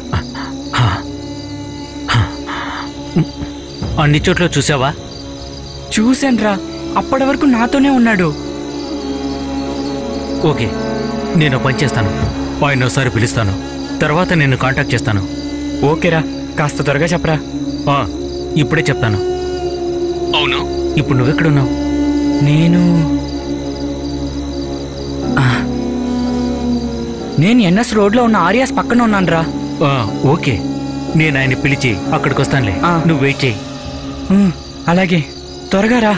అన్ని చోట్ల చూసావా చూశానురా అప్పటి వరకు నాతోనే ఉన్నాడు ఓకే నేను ఓ పని చేస్తాను ఆయన ఒకసారి పిలుస్తాను తర్వాత నిన్ను కాంటాక్ట్ చేస్తాను ఓకేరా కాస్త త్వరగా చెప్పరా ఆ, ఇప్పుడే చెప్తాను అవును ఇప్పుడు నువ్వెక్కడున్నావు నేను ఆ. నేను ఎన్ఎస్ రోడ్లో ఉన్న ఆర్యాస్ పక్కన ఉన్నానురా ఆ, ఓకే నేను ఆయన పిలిచి అక్కడికి వస్తానులే ఆ. నువ్వు వెయిట్ చేయి ఉమ్, అలాగే త్వరగా రా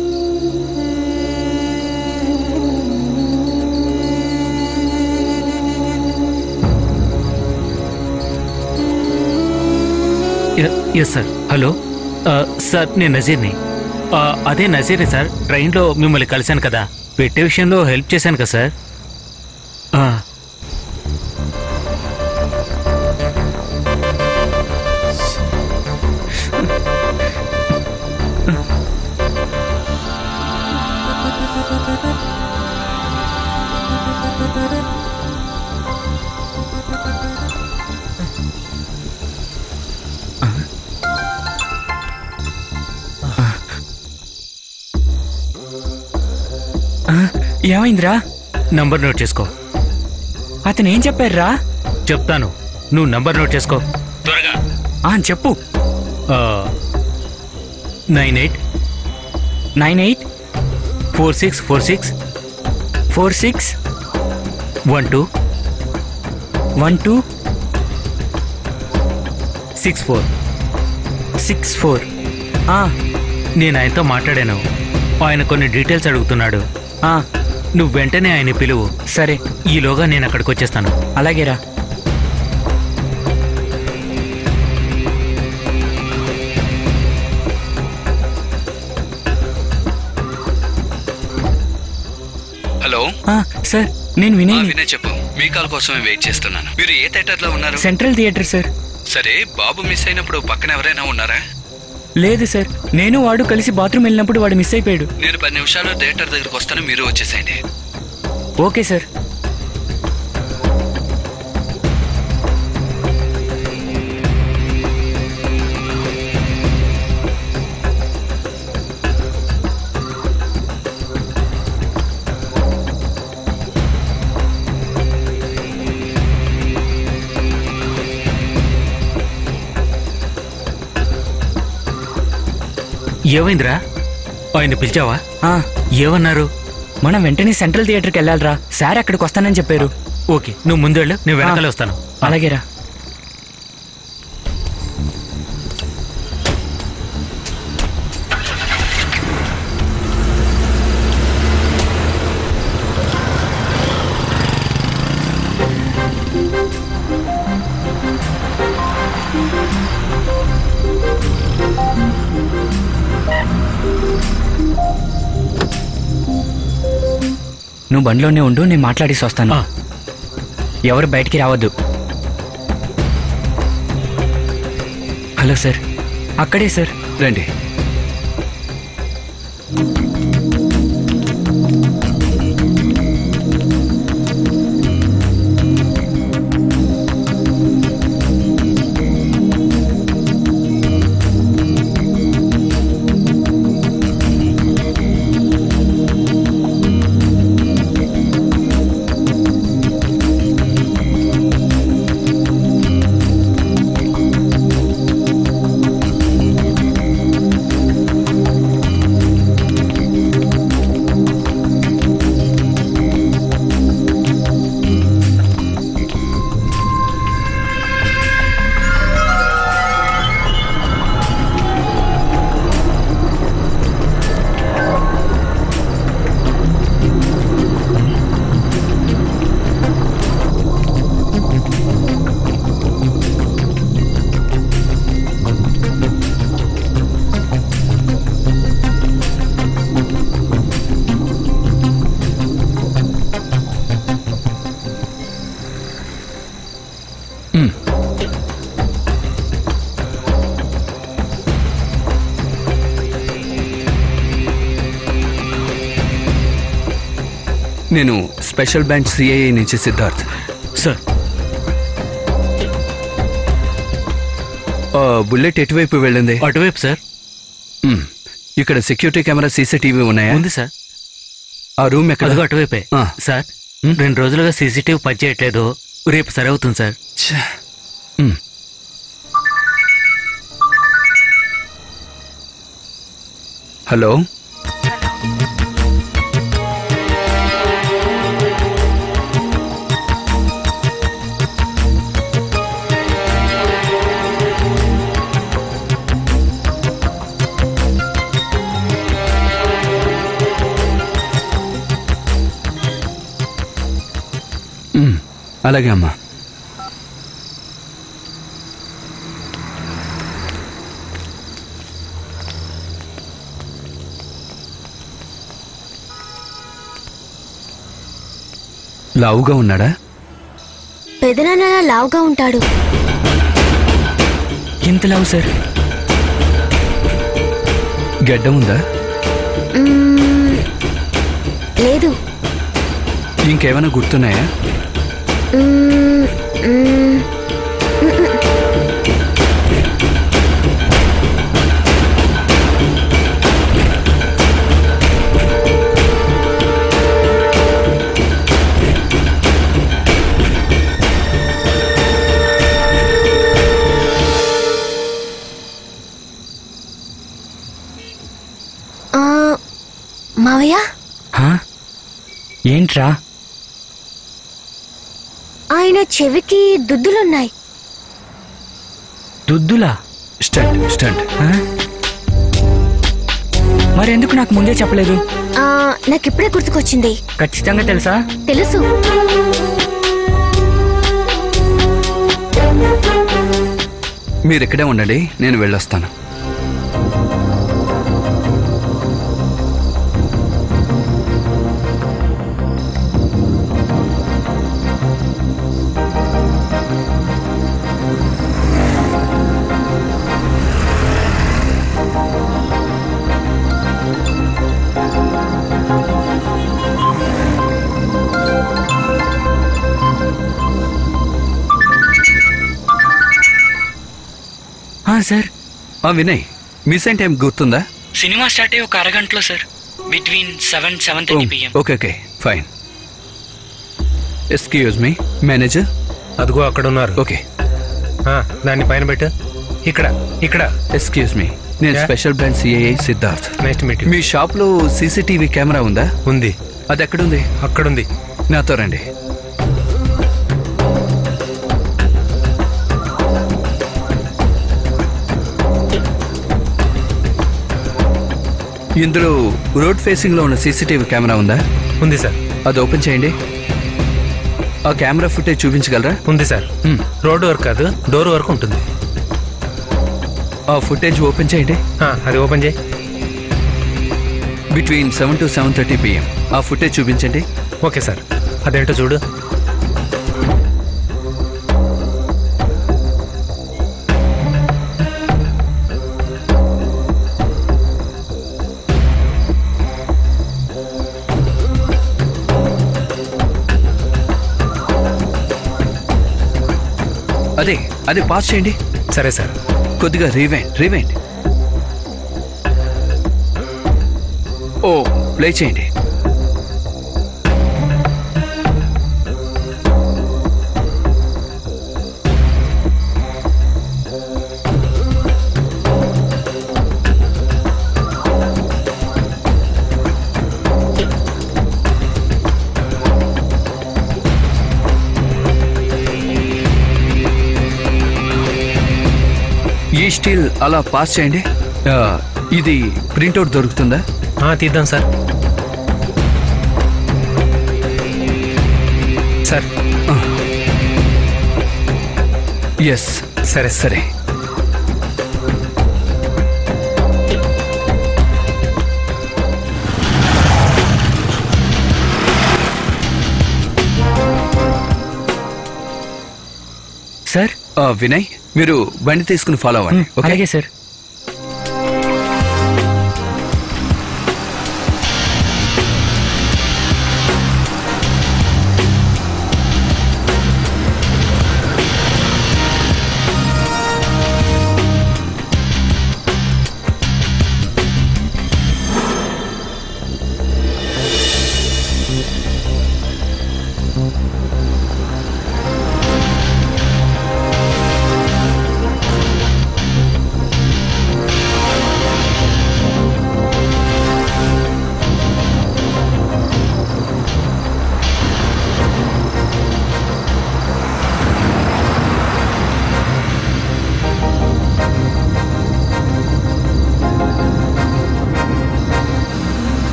ఎస్ సార్ హలో ఆ, సార్ నేను నజీర్ని ఆ, అదే నజీర్ని సార్ ట్రైన్లో మిమ్మల్ని కలిశాను కదా పెట్టే విషయంలో హెల్ప్ చేశాను కదా సార్ ఆ, ఏమైందిరా నంబర్ నోట్ చేసుకో అతను ఏం చెప్పారురా చెప్తాను నువ్వు నంబర్ నోట్ చేసుకో త్వరగా ఆ, చెప్పు nine eight nine eight four six four six four six one two one two six four six four నేను ఆయనతో మాట్లాడాను ఆయన కొన్ని డీటెయిల్స్ అడుగుతున్నాడు నువ్వు వెంటనే ఆయన పిలువు సరే ఈలోగా నేను అక్కడికి వచ్చేస్తాను అలాగేరా హలో సార్ నేను ఆ, వినయ్ వినయ్ చెప్పు మీ కాల్ కోసమే వెయిట్ చేస్తున్నాను మీరు ఏ థియేటర్ లో ఉన్నారు సెంట్రల్ థియేటర్ సార్ సరే బాబు మిస్ అయినప్పుడు పక్కన ఎవరైనా ఉన్నారా లేదు సార్ నేను వాడు కలిసి బాత్రూమ్ వెళ్ళినప్పుడు వాడు మిస్ అయిపోయాడు నేను పది నిమిషాల్లో థియేటర్ దగ్గరికి వస్తాను మీరు వచ్చేసేయండి ఓకే సార్ ఏమైందిరా ఆయన పిలిచావా ఆ, ఏమన్నారు మనం వెంటనే సెంట్రల్ థియేటర్కి వెళ్ళాలిరా సార్ అక్కడికి వస్తానని చెప్పారు ఓకే నువ్వు ముందు వెళ్ళు నేను వెనకాలే వస్తాను అలాగేరా నువ్వు బండిలోనే ఉండు నేను మాట్లాడేసి వస్తాను ఎవరు బయటికి రావద్దు హలో సార్ అక్కడే సార్ రండి నేను స్పెషల్ బ్రాంచ్ సిఐఏ నుంచి సిద్ధార్థ్ సార్ ఆ, బుల్లెట్ ఎటువైపు వెళ్ళింది అటువైపు సార్ మ్, ఇక్కడ సెక్యూరిటీ కెమెరా సీసీటీవీ ఉన్నాయా ఉంది సార్ ఆ రూమ్ ఎక్కడ అదిగో అటువైపే ఆ. సార్ రెండు రోజులుగా సీసీటీవీ పనిచేయట్లేదు రేపు సరి అవుతుంది సార్ మ్. హలో మ్, అలాగే అమ్మా లావుగా ఉన్నాడా పెదనాన్న లావుగా ఉంటాడు ఎంత లావు సార్ గడ్డం ఉందా మ్మ్, లేదు ఇంకేమైనా గుర్తున్నాయా మ్మ్, మ్మ్, ఏంట్రా ఆయన చెవికి దుద్దులున్నాయి దుద్దులా స్టంట్ స్టంట్ మరెందుకు నాకు ముందే చెప్పలేదు ఆ, నాకిప్పుడే గుర్తుకొచ్చింది ఖచ్చితంగా తెలుసా తెలుసు మీరు ఇక్కడే ఉండండి నేను వెళ్ళొస్తాను ఆ, సార్ ఆ వినయ్ మిస్ టైం గుర్తుందా సినిమా స్టార్ట్ అయ్యి ఒక అరగంటలో sir between seven seven thirty PM okay okay fine excuse me manager అదిగో అక్కడ ఉన్నారు ఓకే ఆ, దాన్ని పైన పెట్టు ఇక్కడ ఇక్కడ ఎక్స్క్యూజ్ మీ నేను Yeah. Special brand CIA Siddharth next meet మీ షాప్ లో సీసీటీవీ కెమెరా ఉందా ఉంది అది ఎక్కడుంది అక్కడుంది నాతో రండి ఇందులో రోడ్ ఫేసింగ్ లో ఉన్న సీసీటీవీ కెమెరా ఉందా ఉంది సార్ అది ఓపెన్ చేయండి ఆ కెమెరా ఫుటేజ్ చూపించగలరా ఉంది సార్ మ్మ్. రోడ్ వర్క్ కాదు డోర్ వర్క్ ఉంటుంది ఆ ఫుటేజ్ ఓపెన్ చేయండి ఆ, అది ఓపెన్ చేయి between seven to seven thirty PM ఆ ఫుటేజ్ చూపించండి ఓకే సార్ అదేంటో చూడు అదే అదే పాస్ చేయండి సరే సార్ కొద్దిగా రీవెంట్ రీవెంట్ ఓ ప్లే చేయండి ఈ స్టీల్ అలా పాస్ చేయండి ఆ, ఇది ప్రింట్అవుట్ దొరుకుతుందా ఆ, తీద్దాం సార్ సార్ ఎస్ సరే సరే సార్ ఆ, వినయ్ మీరు బండి తీసుకుని ఫాలో అవ్వండి ఓకే అలాగే సార్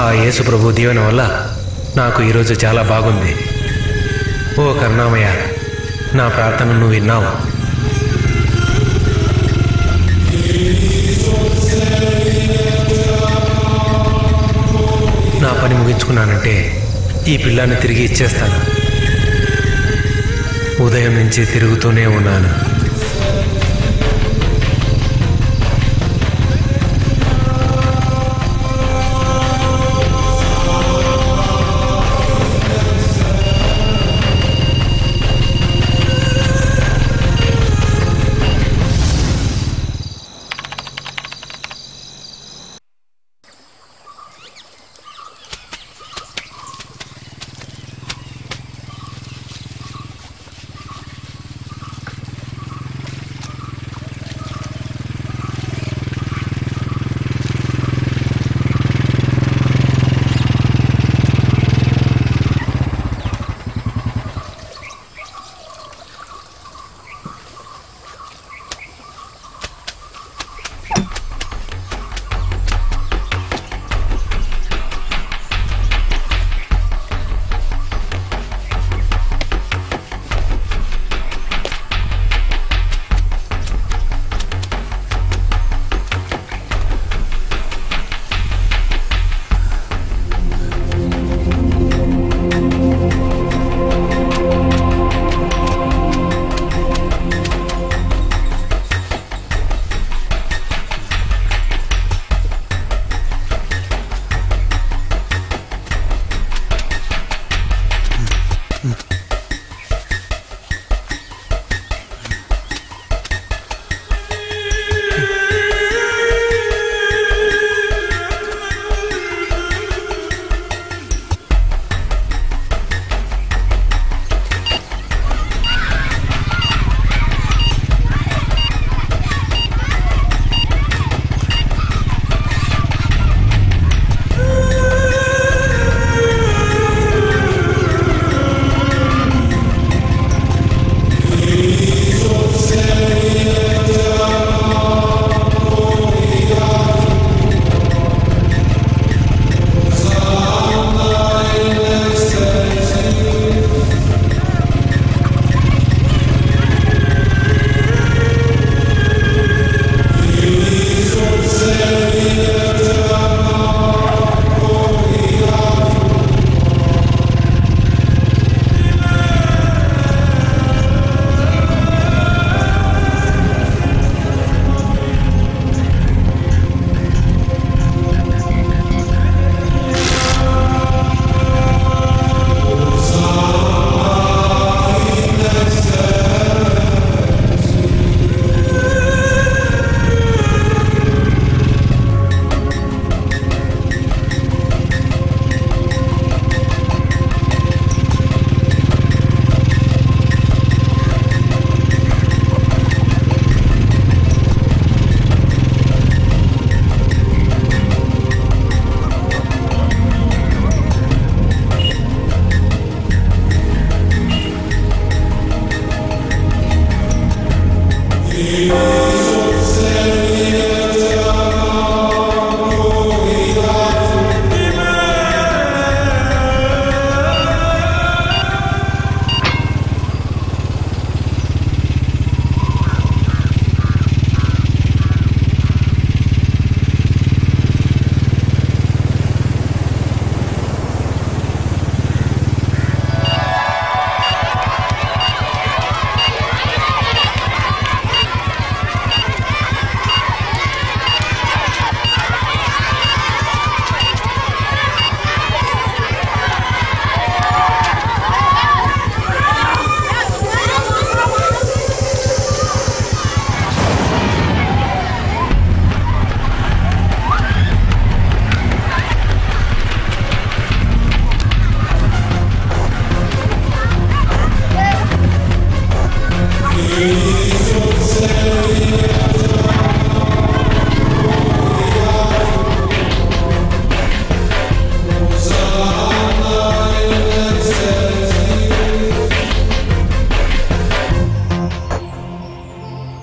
యేసు ప్రభు దీవెన వల్ల నాకు ఈరోజు చాలా బాగుంది ఓ కరుణామయ్య నా ప్రార్థన నువ్వు విన్నావు నా పని ముగించుకున్నానంటే ఈ పిల్లాన్ని తిరిగి ఇచ్చేస్తాను ఉదయం నుంచి తిరుగుతూనే ఉన్నాను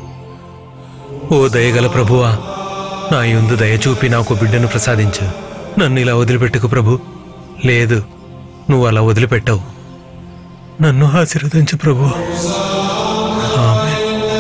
ఓ దయగల ప్రభువా నా యందు దయ చూపి నాకు బిడ్డను ప్రసాదించు నన్ను ఇలా వదిలిపెట్టుకు ప్రభు లేదు నువ్వు అలా వదిలిపెట్టవు నన్ను ఆశీర్వదించు ప్రభు ఆమేన్.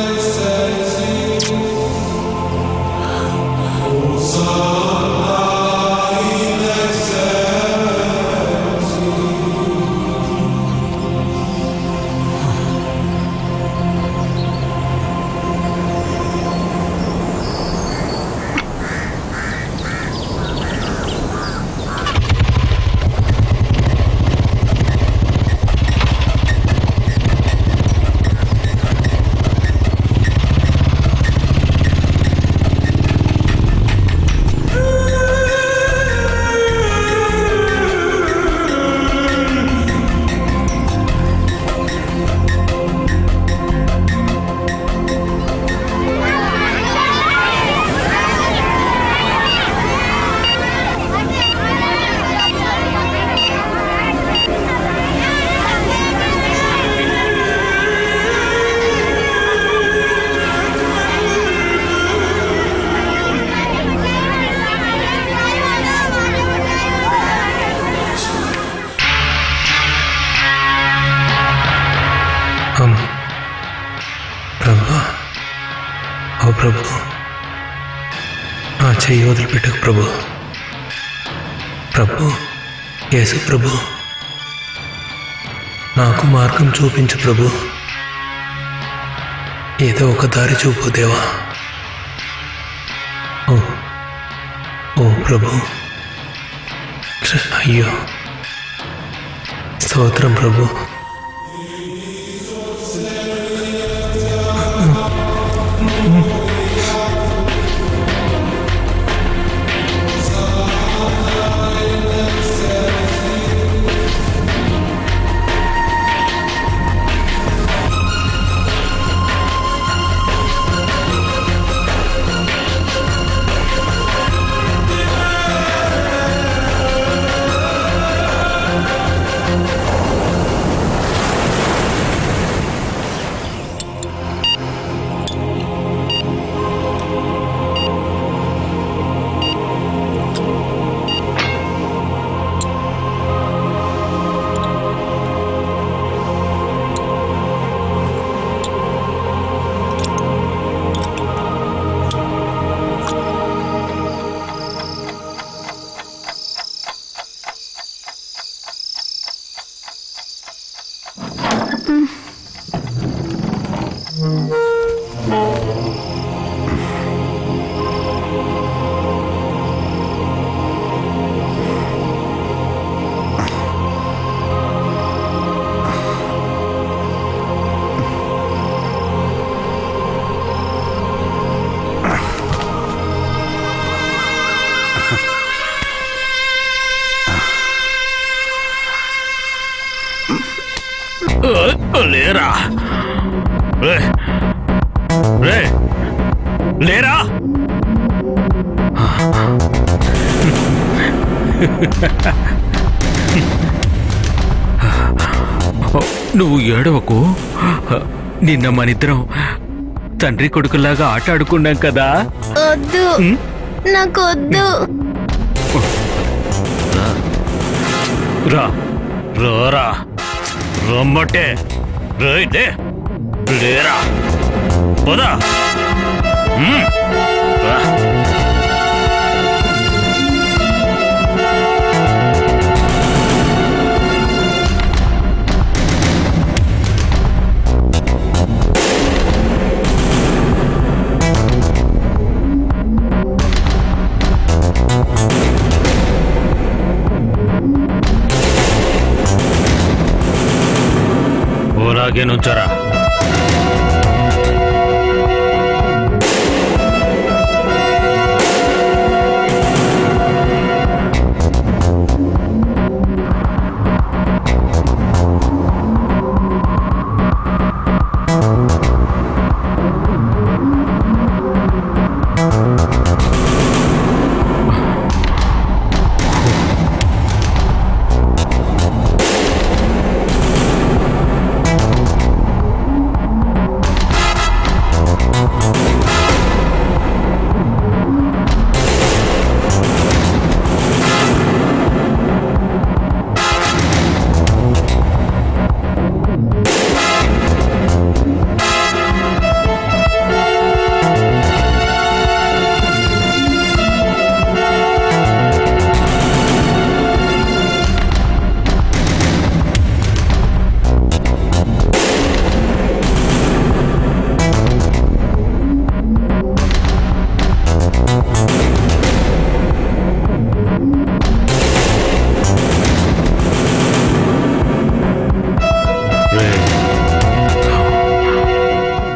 అమ్మ ప్రభు ఓ ప్రభు నా చెయ్యి వదిలిపెట్టకు ప్రభు ప్రభు యేసు ప్రభు నాకు మార్గం చూపించు ప్రభు ఏదో ఒక దారి చూపు దేవా ఓ ఓ ప్రభు అయ్యో స్తోత్రం ప్రభు లేరా రే రే లేరా నువ్వు ఏడవకు నిన్న మనిద్దరం తండ్రి కొడుకులాగా ఆట ఆడుకున్నాం కదా వద్దు నాకు వద్దు రా రారా రమ్మటే రేయ్, లే లేరా పోదా మ్మ్. రా. ఓలాగే నుంచరా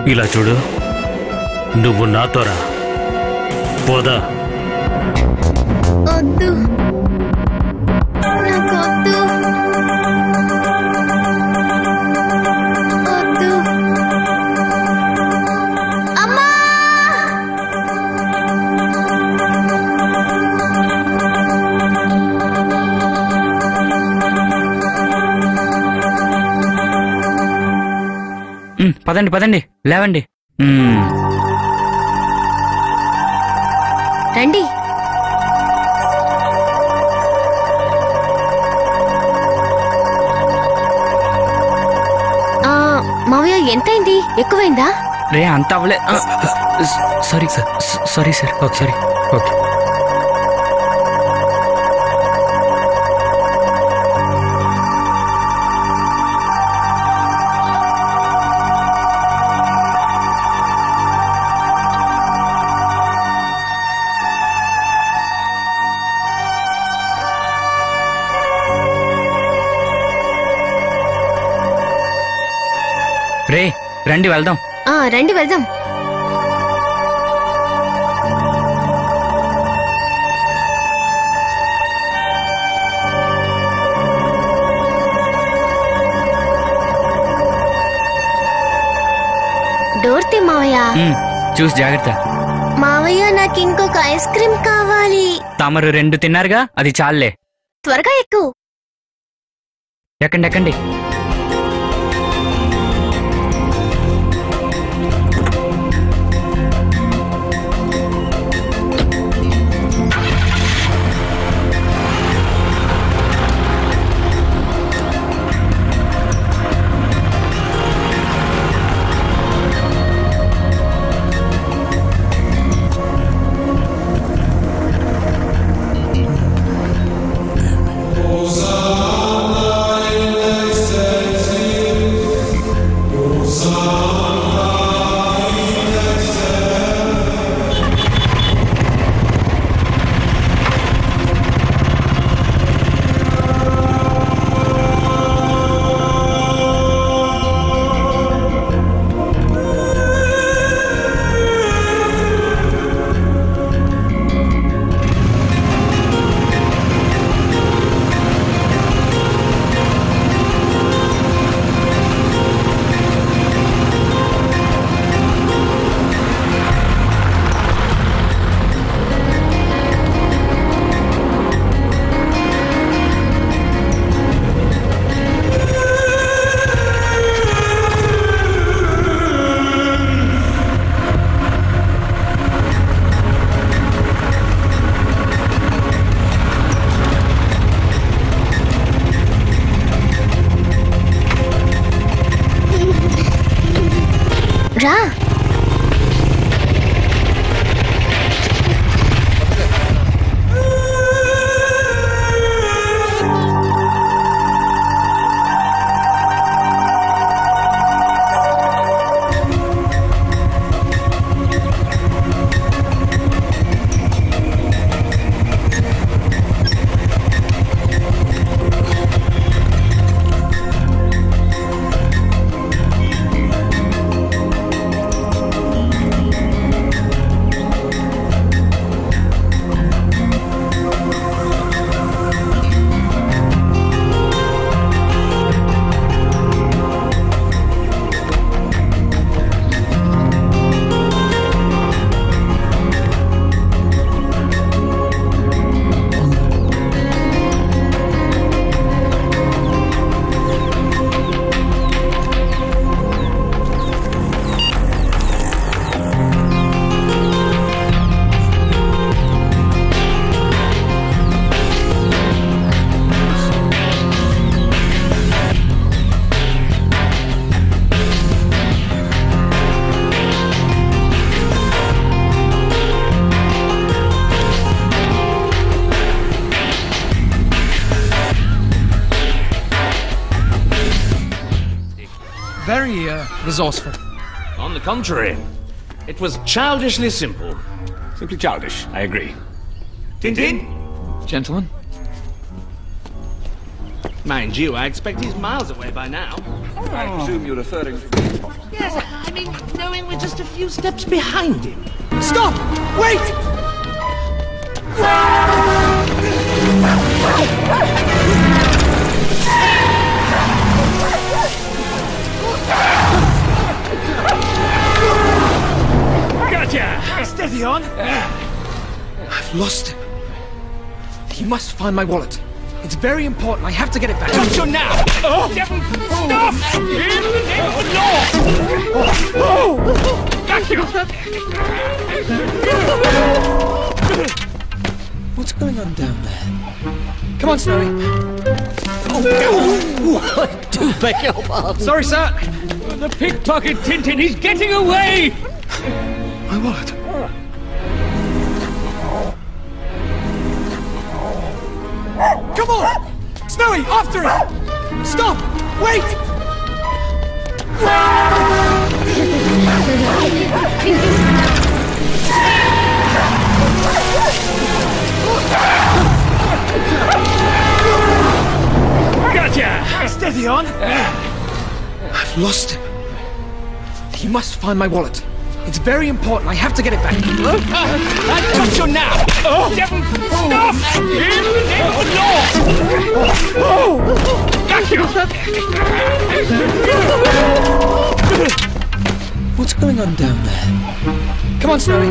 ఇలా చూడు నువ్వు నాతో రా పోదా వద్దు నాకు వద్దు వద్దు అమ్మా ఉమ్, పదండి పదండి లేవండి ఉమ్, రండి ఆ, మావయ్య ఎంతైంది ఎక్కువైందా రే అంత అవ్వలే ఆ, స- సారీ సార్ స- sorry sir okay sorry okay రే రండి వెళ్దాం ఆ, రండి వెళ్దాం డోర్ తీ మావయ్య ఉమ్, చూసి జాగ్రత్త మావయ్య నాకు ఇంకొక ఐస్ క్రీమ్ కావాలి తమరు రెండు తిన్నారుగా అది చాలే త్వరగా ఎక్కువ ఎక్కండి ఎక్కండి రా Very uh, resourceful. On the contrary, it was childishly simple. Simply childish, I agree. Tintin? Gentlemen. Mind you, I expect he's miles away by now. I presume you're referring to the Yes, I mean, knowing we're just a few steps behind him. Stop! Wait! Gotcha! Steady on. I've lost him. He must find my wallet. It's very important. I have to get it back. Gotcha now! Oh, devil! Stop! In the name of the law! Gotcha! What's going on down there? Come on, Snowy. Oh, I do beg your pardon. Sorry, sir. The pickpocket Tintin, he's getting away! My wallet. Come on! Snowy, after it! Stop! Wait! Gotcha! Steady on. I've lost him. He must find my wallet. It's very important. I have to get it back. I got you now. Oh, devil! Stop! In the name of the law! Gotcha! What's going on down there? Come on, Snowy.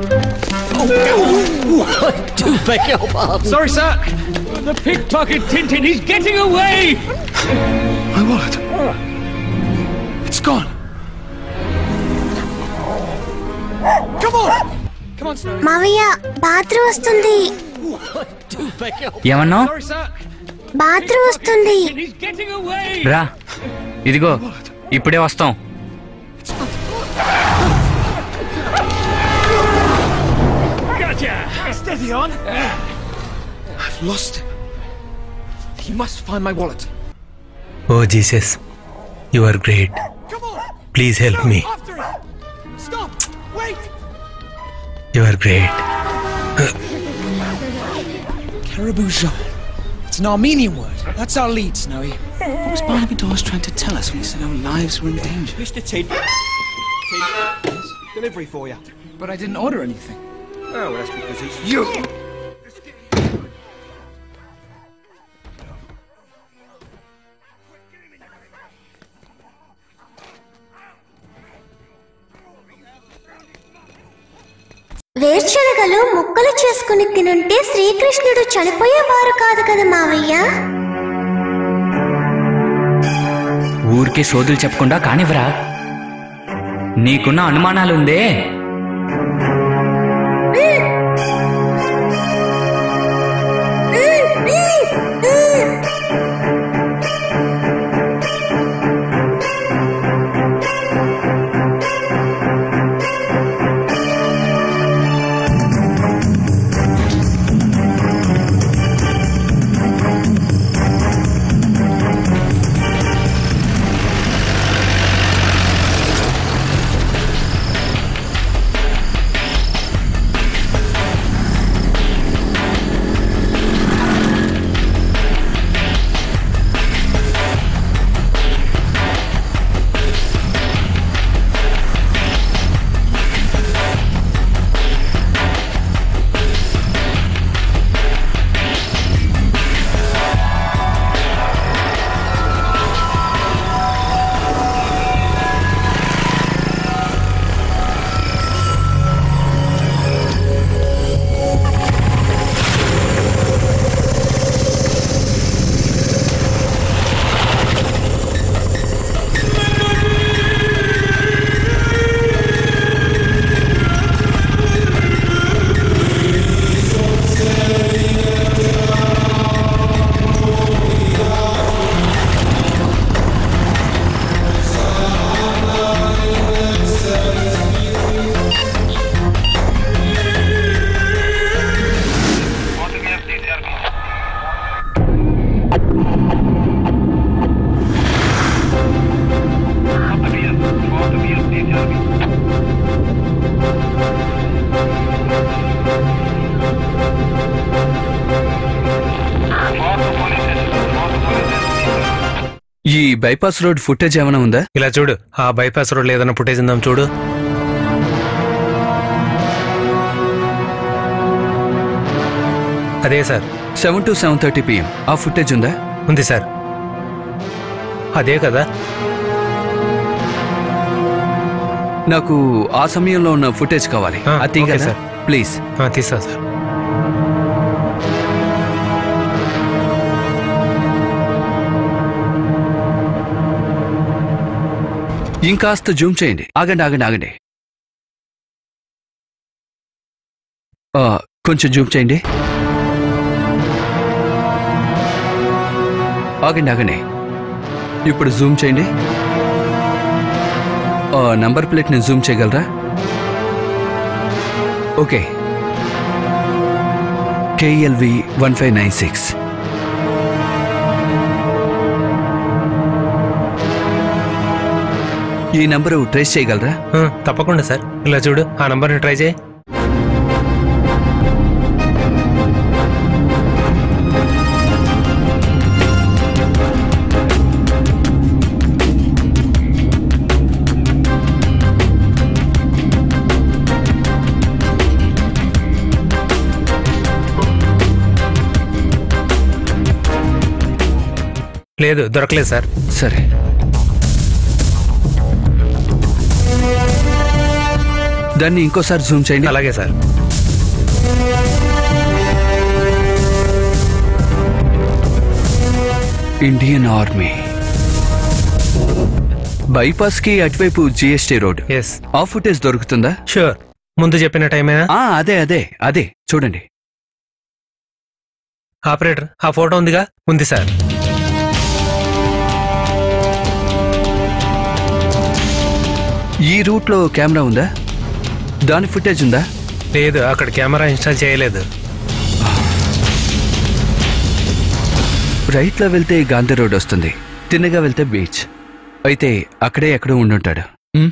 Oh, I do beg your pardon. Sorry, sir. The pickpocket Tintin, he's getting away! My wallet. It's gone. Come on! Come on, Snowy. మావయ్య bathroom వస్తుంది do beg your ఏమన్నావు Sorry, sir. Bathroom వస్తుంది He's getting away! రా ఇదిగో ఇప్పుడే వస్తాం Gotcha! Steady on. I've lost him. He must find my wallet. Oh Jesus you are great Come on! Please help me After it! Stop! Wait! You are great Caribou Jean. It's an Armenian word. That's our lead, Snowy. What was Barnaby Dawes trying to tell us when he said our lives were in danger? Mr. Tid. Tid. Delivery for you. But I didn't order anything. Oh, well, that's because it's you. వేర్శనగలు ముక్కలు చేసుకుని తినుంటే శ్రీకృష్ణుడు చనిపోయేవారు కాదు కదా మావయ్య ఊరికే సోదులు చెప్పకుండా కానివ్వరా నీకున్న అనుమానాలుందే ఈ బైపాస్ రోడ్ ఫుటేజ్ ఏమైనా ఉందా ఇలా చూడు ఆ బైపాస్ రోడ్ ఏదైనా ఫుటేజ్ ఉందాం చూడు అదే sir seven to seven thirty PM ఆ ఫుటేజ్ ఉందా ఉంది సార్ అదే కదా నాకు ఆ సమయంలో ఉన్న ఫుటేజ్ కావాలి ఆ, అది ఓకే కదా సార్. ప్లీజ్ ఆ, తీస్తా సార్ ఇంకాస్త జూమ్ చేయండి ఆగండి ఆగండి ఆగండి ఆ, కొంచెం జూమ్ చేయండి ఆగండి ఆగండి ఇప్పుడు జూమ్ చేయండి ఆ, నంబర్ ప్లేట్ని జూమ్ చేయగలరా okay KLV one five nine six ఈ నంబరు ట్రేస్ చేయగలరా ఆ, తప్పకుండా సార్ ఇలా చూడు ఆ నంబర్ని ట్రై చేయి లేదు దొరకలేదు సార్ సరే దాన్ని ఇంకోసారి జూమ్ చేయండి అలాగే సార్ ఇండియన్ ఆర్మీ బైపాస్ కి అటువైపు జిఎస్టీ రోడ్ ఎస్ ఆ ఫుటేజ్ దొరుకుతుందా షూర్ ముందు చెప్పిన టైమేనా ఆ అదే అదే అదే చూడండి ఆపరేటర్ ఆ ఫోటో ఉందిగా ఉంది సార్ ఈ రూట్ లో కెమెరా ఉందా దాని ఫుటేజ్ ఉందా లేదు అక్కడ కెమెరా ఇన్స్టాల్ చేయలేదు రైట్ లో వెళ్తే గాంధీ రోడ్ వస్తుంది తిన్నగా వెళ్తే బీచ్ అయితే అక్కడే ఎక్కడో ఉండుంటాడు ఉమ్?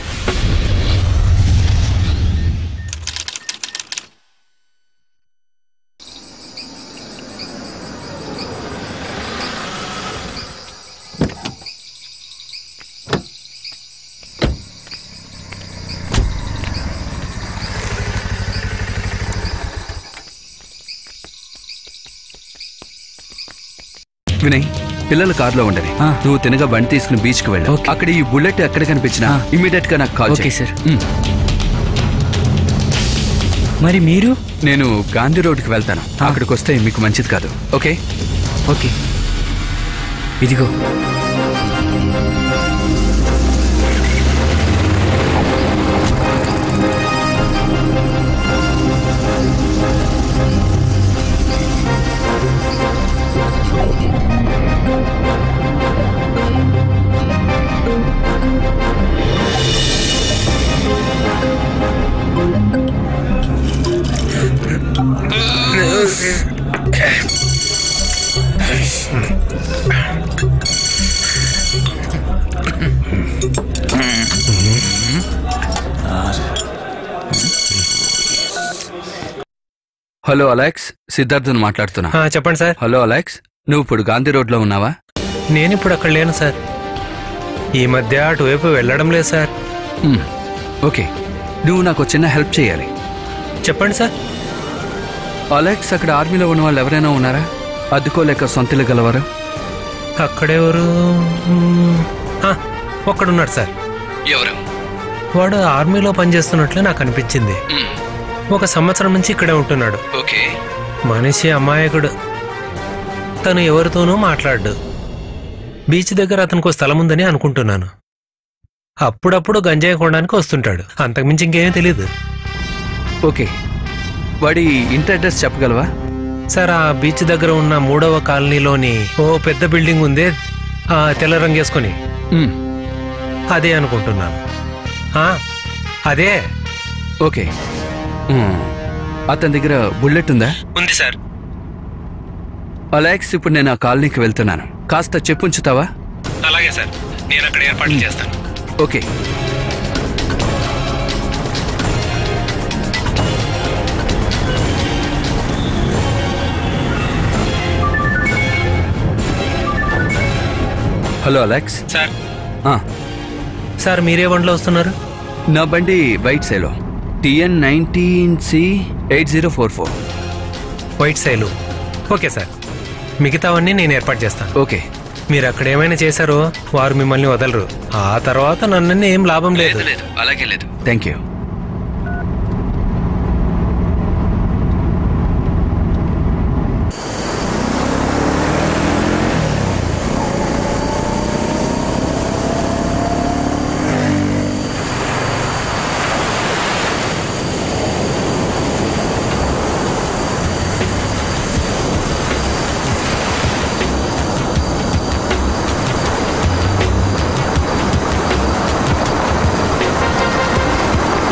వినయ్ పిల్లలు కారులో ఉండని నువ్వు తినగా బండి తీసుకుని బీచ్ కి వెళ్ళు అక్కడ ఈ బుల్లెట్ ఎక్కడ కనిపించినా ఇమీడియట్ గా నాకు కాల్ ఓకే, చేయి. సార్. ఉమ్. మరి మీరు నేను గాంధీ రోడ్డుకి వెళ్తాను అక్కడికి వస్తే మీకు మంచిది కాదు ఓకే ఓకే ఇదిగో హలో అలెక్స్ సిద్ధార్థన్ మాట్లాడుతున్నా ఆ, చెప్పండి సార్ హలో అలెక్స్ నువ్వు ఇప్పుడు గాంధీ రోడ్ లో ఉన్నావా నేను ఇప్పుడు అక్కడ లేను సార్ ఈ మధ్య అటువైపు వెళ్ళడం లేదు సార్ ఉమ్. ఓకే నువ్వు నాకు చిన్న హెల్ప్ చేయాలి చెప్పండి సార్ అలెక్స్ అక్కడ ఆర్మీలో ఉన్న వాళ్ళు ఎవరైనా ఉన్నారా అద్దుకోలేక సొంతలు గలవారు అక్కడెవరు మ్మ్. ఆ, ఒక్కడున్నాడు సార్ ఎవరు వాడు ఆర్మీలో పనిచేస్తున్నట్లు నాకు అనిపించింది ఒక సంవత్సరం నుంచి ఇక్కడే ఉంటున్నాడు ఓకే మనిషి అమాయకుడు తను ఎవరితోనూ మాట్లాడు బీచ్ దగ్గర అతనికి స్థలం ఉందని అనుకుంటున్నాను అప్పుడప్పుడు గంజాయి కొనడానికి వస్తుంటాడు అంతకుమించి ఇంకేమీ తెలియదు ఓకే వాడి ఇంటి అడ్రస్ చెప్పగలవా సార్ ఆ బీచ్ దగ్గర ఉన్న మూడవ కాలనీలోని ఓ పెద్ద బిల్డింగ్ ఉంది ఆ తెల్ల రంగు వేసుకొని ఉమ్. అదే అనుకుంటున్నాను ఆ, అదే ఓకే ఉమ్. అతని దగ్గర బుల్లెట్ ఉందా ఉంది సార్ అలెక్స్ ఇప్పుడు నేను ఆ కాలనీకి వెళ్తున్నాను కాస్త చెప్పుంచుతావా అలాగే సార్ నేను అక్కడ ఏర్పాట్లు చేస్తాను ఓకే హలో అలెక్స్ సార్ ఆ, సార్ మీరే బండిలో వస్తున్నారు నా బండి white Xylo TN nineteen C eight zero four four white Xylo okay sir మిగతావన్నీ నేను ఏర్పాటు చేస్తాను ఓకే మీరు అక్కడ ఏమైనా చేశారో వారు మిమ్మల్ని వదలరు ఆ తర్వాత నన్ను ఏం లాభం లేదు లేదు అలాగే లేదు థ్యాంక్ యూ ఆ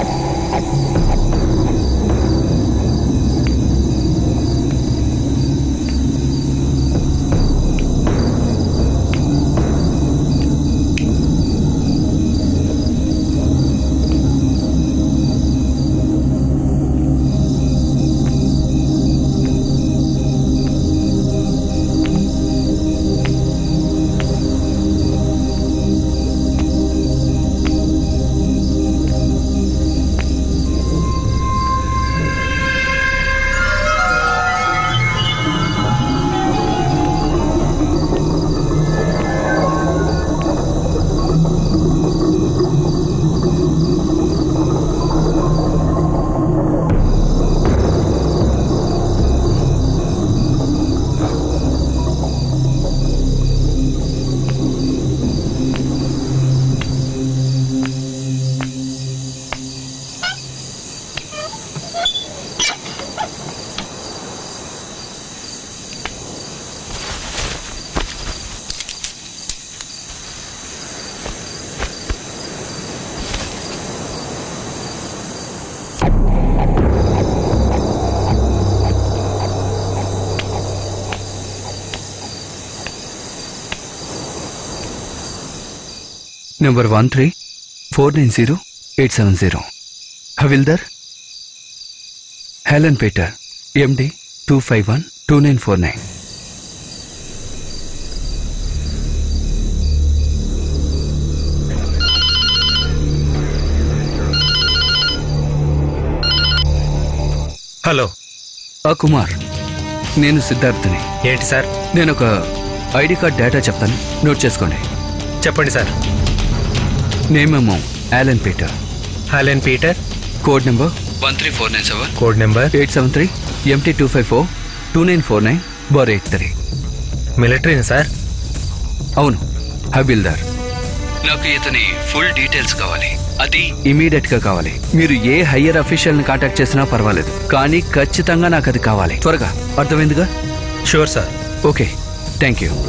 number one three four nine zero eight seven zero havildar Helen Peter MD two five one two nine four nine hello ఆ కుమార్ నేను సిద్ధార్థని ఏంటి సార్ నేను ఒక ఐడి కార్డ్ డేటా చెప్తాను నోట్ చేసుకోండి చెప్పండి సార్ నేమేమో Allen Peter Halen Peter code number one three four nine seven code number eight seven three MT two five four two nine four nine bore eight three మిలిటరీని sir అవును హబిల్దార్ నాకు ఇతని full details కావాలి అది immediate గా కావాలి మీరు ఏ హయ్యర్ అఫీషియల్ ని కాంటాక్ట్ చేసినా పర్వాలేదు కానీ ఖచ్చితంగా నాకు అది కావాలి త్వరగా అర్థమైందిగా sure sir okay thank you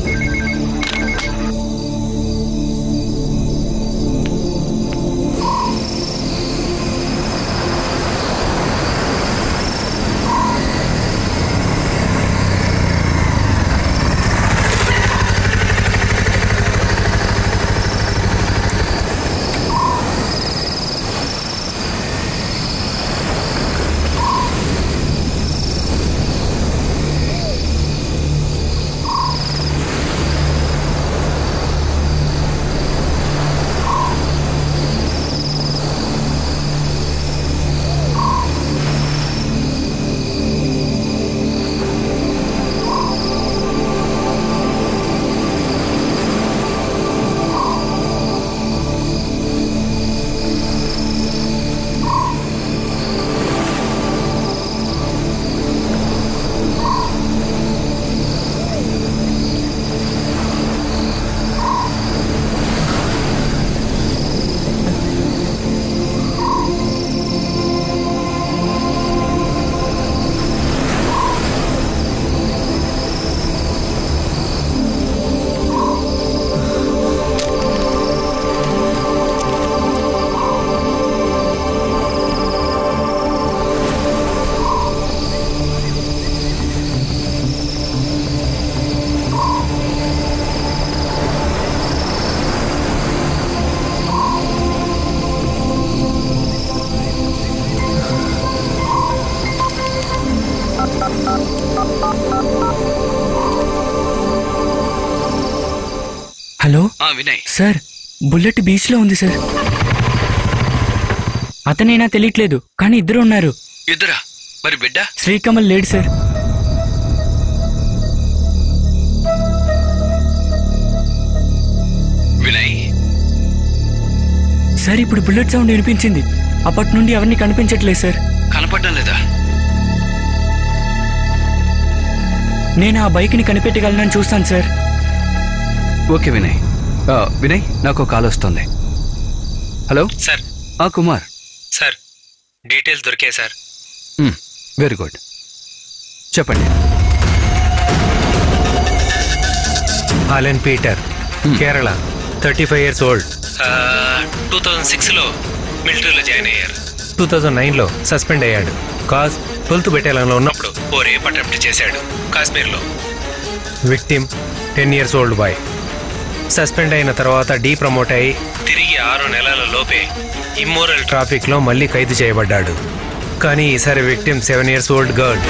hello Vinay sir bullet beach లో ఉంది సార్ అతనేనా తెలియట్లేదు కానీ ఇద్దరు ఉన్నారు ఇద్దరా మరి బిడ్డ శ్రీకమల్ లేడు సార్ వినయ్ సార్ ఇప్పుడు బుల్లెట్ సౌండ్ వినిపించింది అప్పటి నుండి ఎవరిని కనిపించట్లేదు సార్ కనపడడం లేదా నేను ఆ బైక్ని కనిపెట్టగలనని చూస్తాను సార్ ఓకే వినయ్ ఆ, వినయ్ నాకు కాల్ వస్తుంది హలో సార్ ఆ కుమార్ సార్ డీటెయిల్స్ దొరికాయి సార్ వెరీ గుడ్ చెప్పండి Halen Peter Kerala thirty five years old two thousand సిక్స్లో మిలిటరీలో జాయిన్ అయ్యారు టూ థౌజండ్ నైన్లో సస్పెండ్ అయ్యాడు కాజ్ ట్వెల్త్ బెటాలియన్లో ఉన్నప్పుడు ఓ రేప్ అటెంప్ట్ చేశాడు కాశ్మీర్లో victim ten years old boy suspend అయిన తర్వాత డీ ప్రమోట్ అయి తిరిగి ఆరు నెలల లోపే ఇమ్మోరల్ ట్రాఫిక్లో మళ్ళీ ఖైదు చేయబడ్డాడు కానీ ఈసారి victim seven years old girl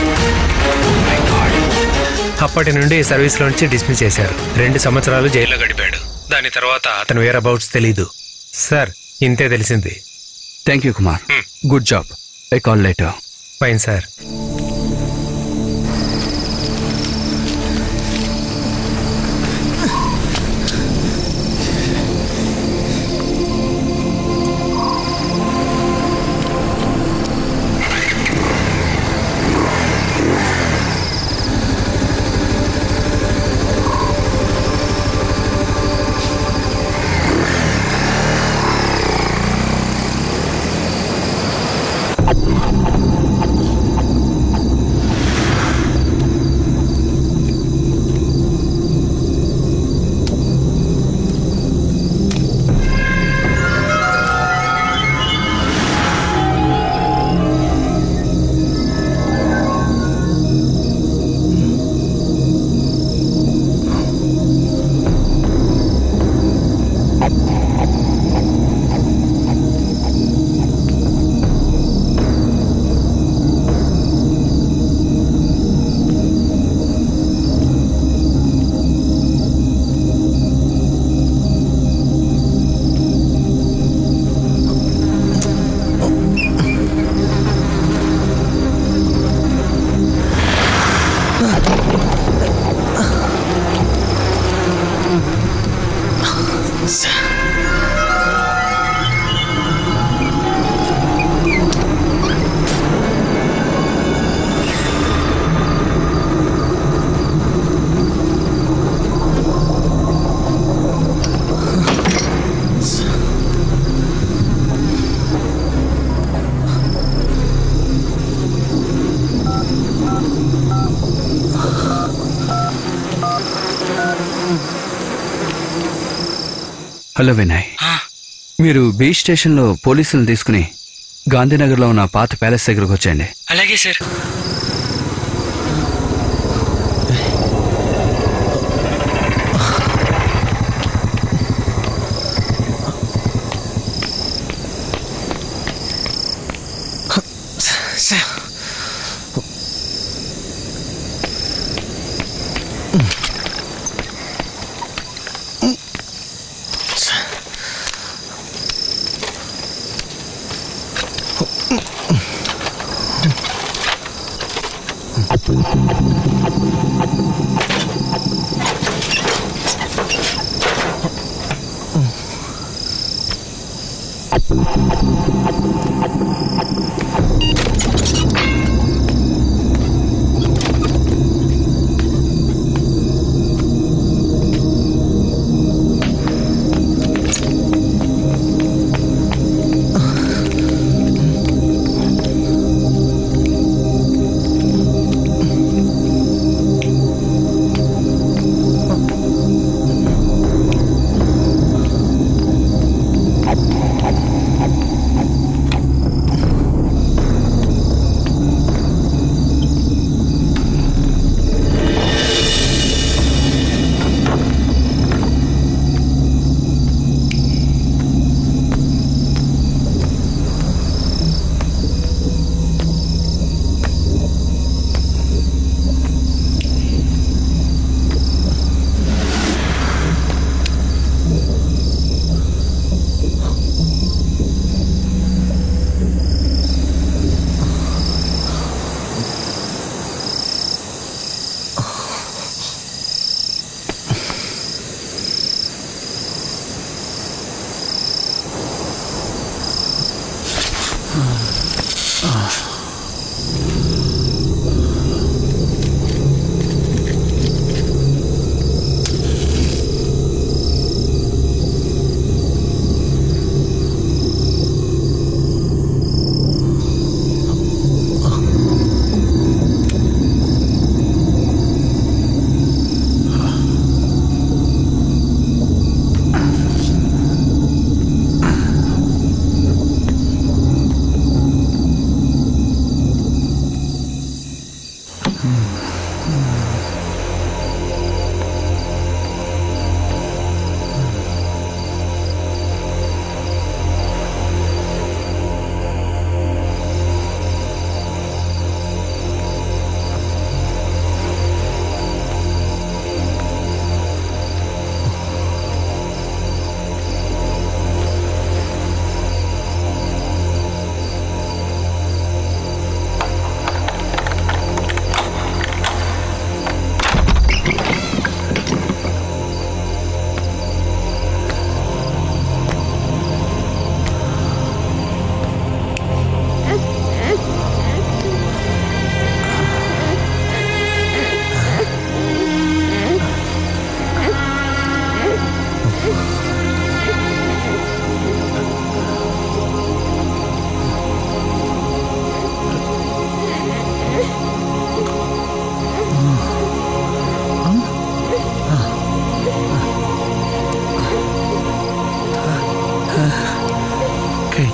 అప్పటి నుండి సర్వీస్లో నుంచి డిస్మిస్ చేశారు రెండు సంవత్సరాలు జైల్లో గడిపాడు దాని తర్వాత అతను వేర్ అబౌట్స్ తెలీదు సార్ ఇంతే తెలిసింది thank you Kumar good job I call later fine sir hello Vinay మీరు బీచ్ స్టేషన్లో పోలీసులను తీసుకుని గాంధీనగర్లో ఉన్న పాత ప్యాలెస్ దగ్గరకు వచ్చేయండి అలాగే సార్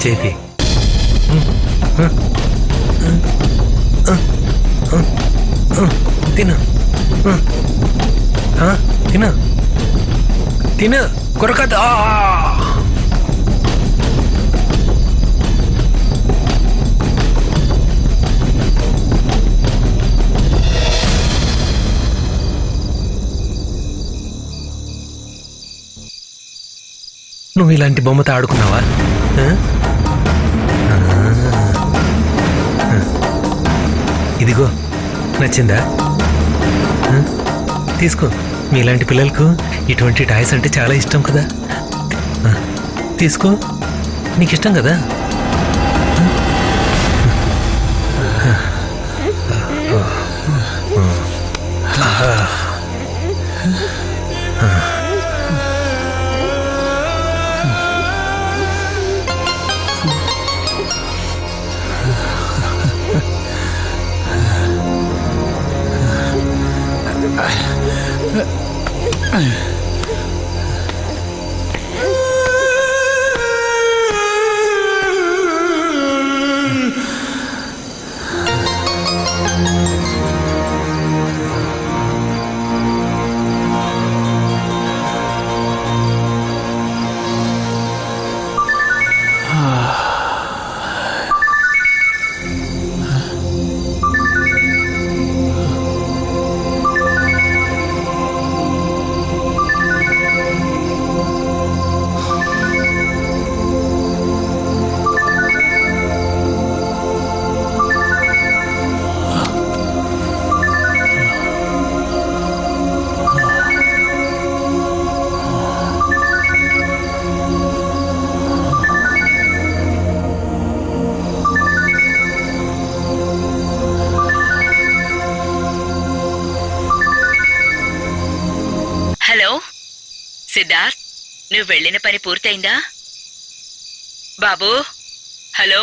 చేతి తిను ఆ, తిను తిను కొరకదు ఆ! నువ్వు ఇలాంటి బొమ్మతో ఆడుకున్నావా ఆ? ఆ. ఆ. ఇదిగో నచ్చిందా ఆ? తీసుకో మీలాంటి పిల్లలకు ఇటువంటి టాయ్స్ అంటే చాలా ఇష్టం కదా ఆ, తీసుకో నీకు ఇష్టం కదా హలో సిద్ధార్థ్ నువ్వు వెళ్ళిన పని పూర్తయిందా బాబు హలో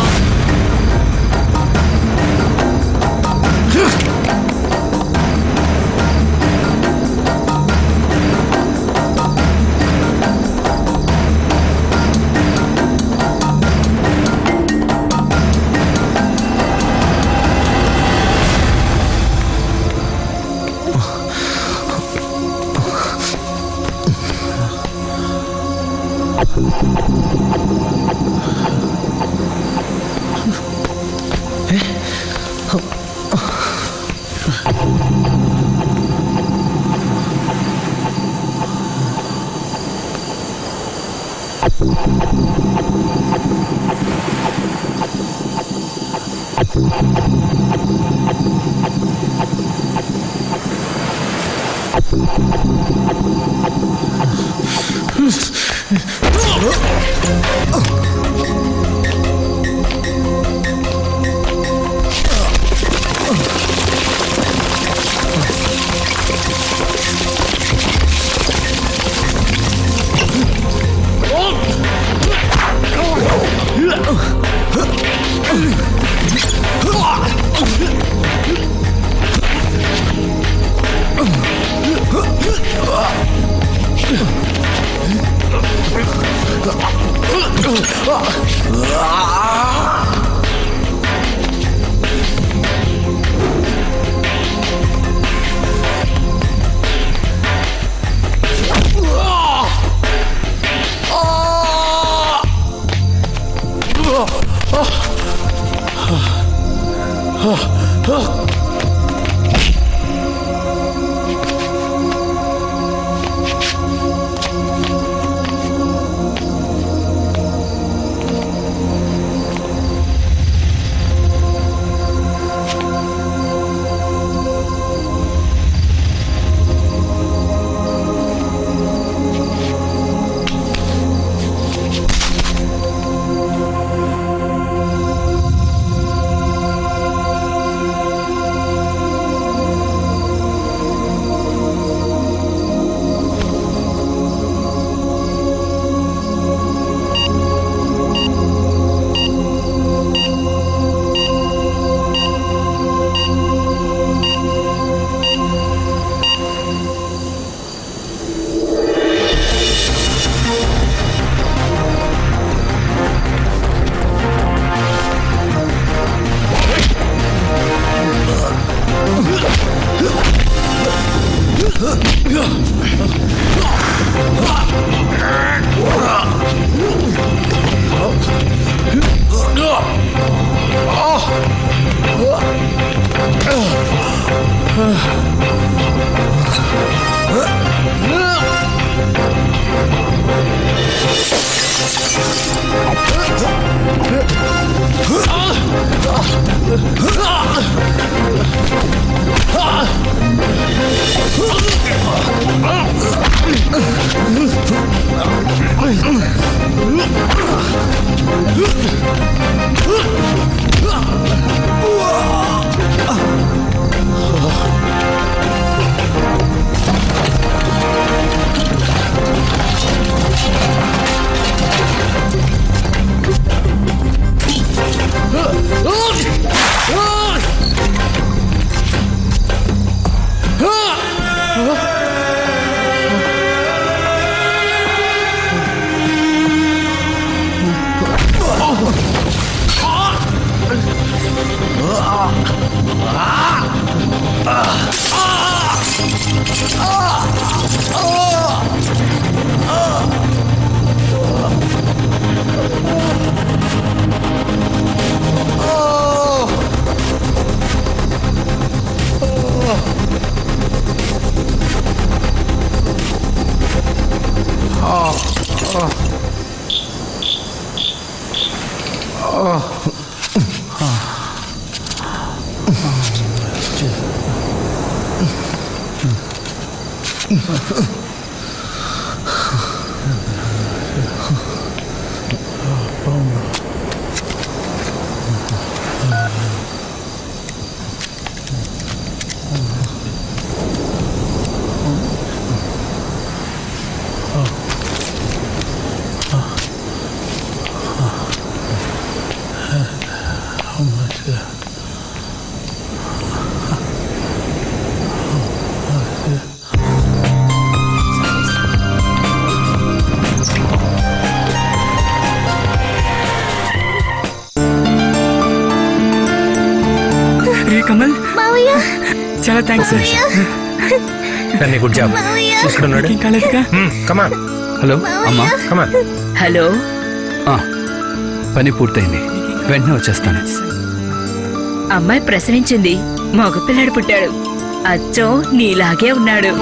రే కమల్ మావయ్య చాలా థ్యాంక్స్ దాన్ని గుడ్ జాబ్ మావయ్య. చూసుకున్నాడు ఏం కాలేదుగా కమాన్ హలో అమ్మా కమాన్ హలో ఆ, పని పూర్తయింది వెంటనే వచ్చేస్తాను అమ్మాయి ప్రసవించింది మగపిల్లాడు పుట్టాడు అచ్చం నీలాగే ఉన్నాడు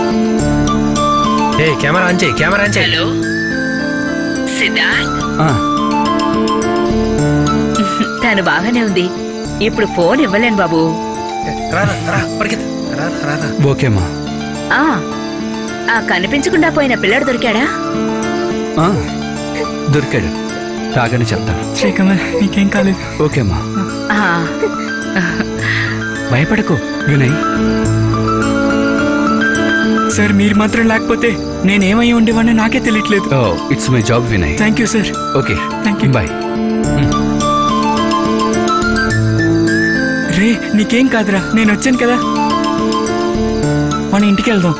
ఏ కెమెరా ఆన్ చేయి కెమెరా ఆన్ చేయి హలో సిద్ధార్థ్ ఆ, తను బాగానే ఉంది ఇప్పుడు ఫోన్ ఇవ్వలేను బాబు రా రా, రా పరిగెత్తు. రా రా, రా రా ఓకేమ్మా ఆ ఆ కనిపించకుండా పోయిన పిల్లాడు దొరికాడా ఆ, దొరికాడు రాగానే చెప్తాను రే కమల్ నీకేం కాలేదు ఓకేమ్మా ఆ భయపడకు వినయ్ సార్ మీరు మాత్రం లేకపోతే నేనేమై ఉండేవాడిని నాకే తెలియట్లేదు oh it's my job Vinay thank you sir okay thank you bye రే నీకేం కాదురా నేను వచ్చాను కదా మన ఇంటికి వెళ్దాం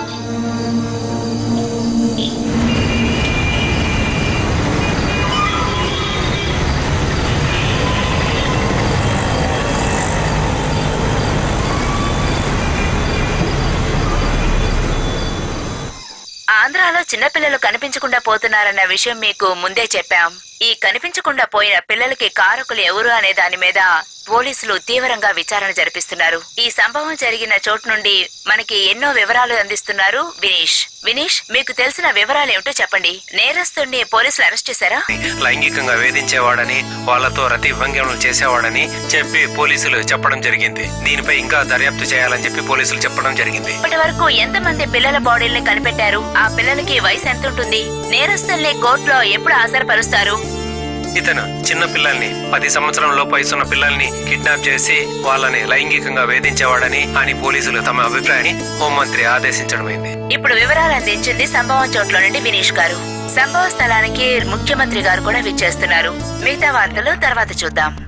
ఆంధ్రాలో చిన్నపిల్లలు కనిపించకుండా పోతున్నారన్న విషయం మీకు ముందే చెప్పాం ఈ కనిపించకుండా పోయిన పిల్లలకి కారకులు ఎవరు అనే దాని మీద పోలీసులు తీవ్రంగా విచారణ జరిపిస్తున్నారు ఈ సంభవం జరిగిన చోటు నుండి మనకి ఎన్నో వివరాలు అందిస్తున్నారు వినీష్ వినీష్ మీకు తెలిసిన వివరాలు ఏమిటో చెప్పండి నేరస్తుడిని పోలీసులు అరెస్ట్ చేశారా లైంగికంగా వేధించేవాడని వాళ్ళతో రతి భంగిమలు చేసేవాడని చెప్పి పోలీసులు చెప్పడం జరిగింది దీనిపై ఇంకా దర్యాప్తు చేయాలని చెప్పి పోలీసులు చెప్పడం జరిగింది ఇప్పటి వరకు ఎంతమంది పిల్లల బాడీల్ని కనిపెట్టారు ఆ పిల్లలకి వయసు ఎంత ఉంటుంది నేరస్తుల్ని కోర్టులో ఎప్పుడు హాజరుపరుస్తారు ఇతను చిన్న పిల్లల్ని పది సంవత్సరం లోపు వయసున్న పిల్లల్ని కిడ్నాప్ చేసి వాళ్ళని లైంగికంగా వేధించేవాడని అని పోలీసులు తమ అభిప్రాయాన్ని హోంమంత్రి ఆదేశించడమైంది ఇప్పుడు వివరాలు అందించింది సంభవం చోట్ల నుండి వినీష్ గారు సంభవ స్థలానికి ముఖ్యమంత్రి గారు కూడా విచ్చేస్తున్నారు మిగతా వార్తలు తర్వాత చూద్దాం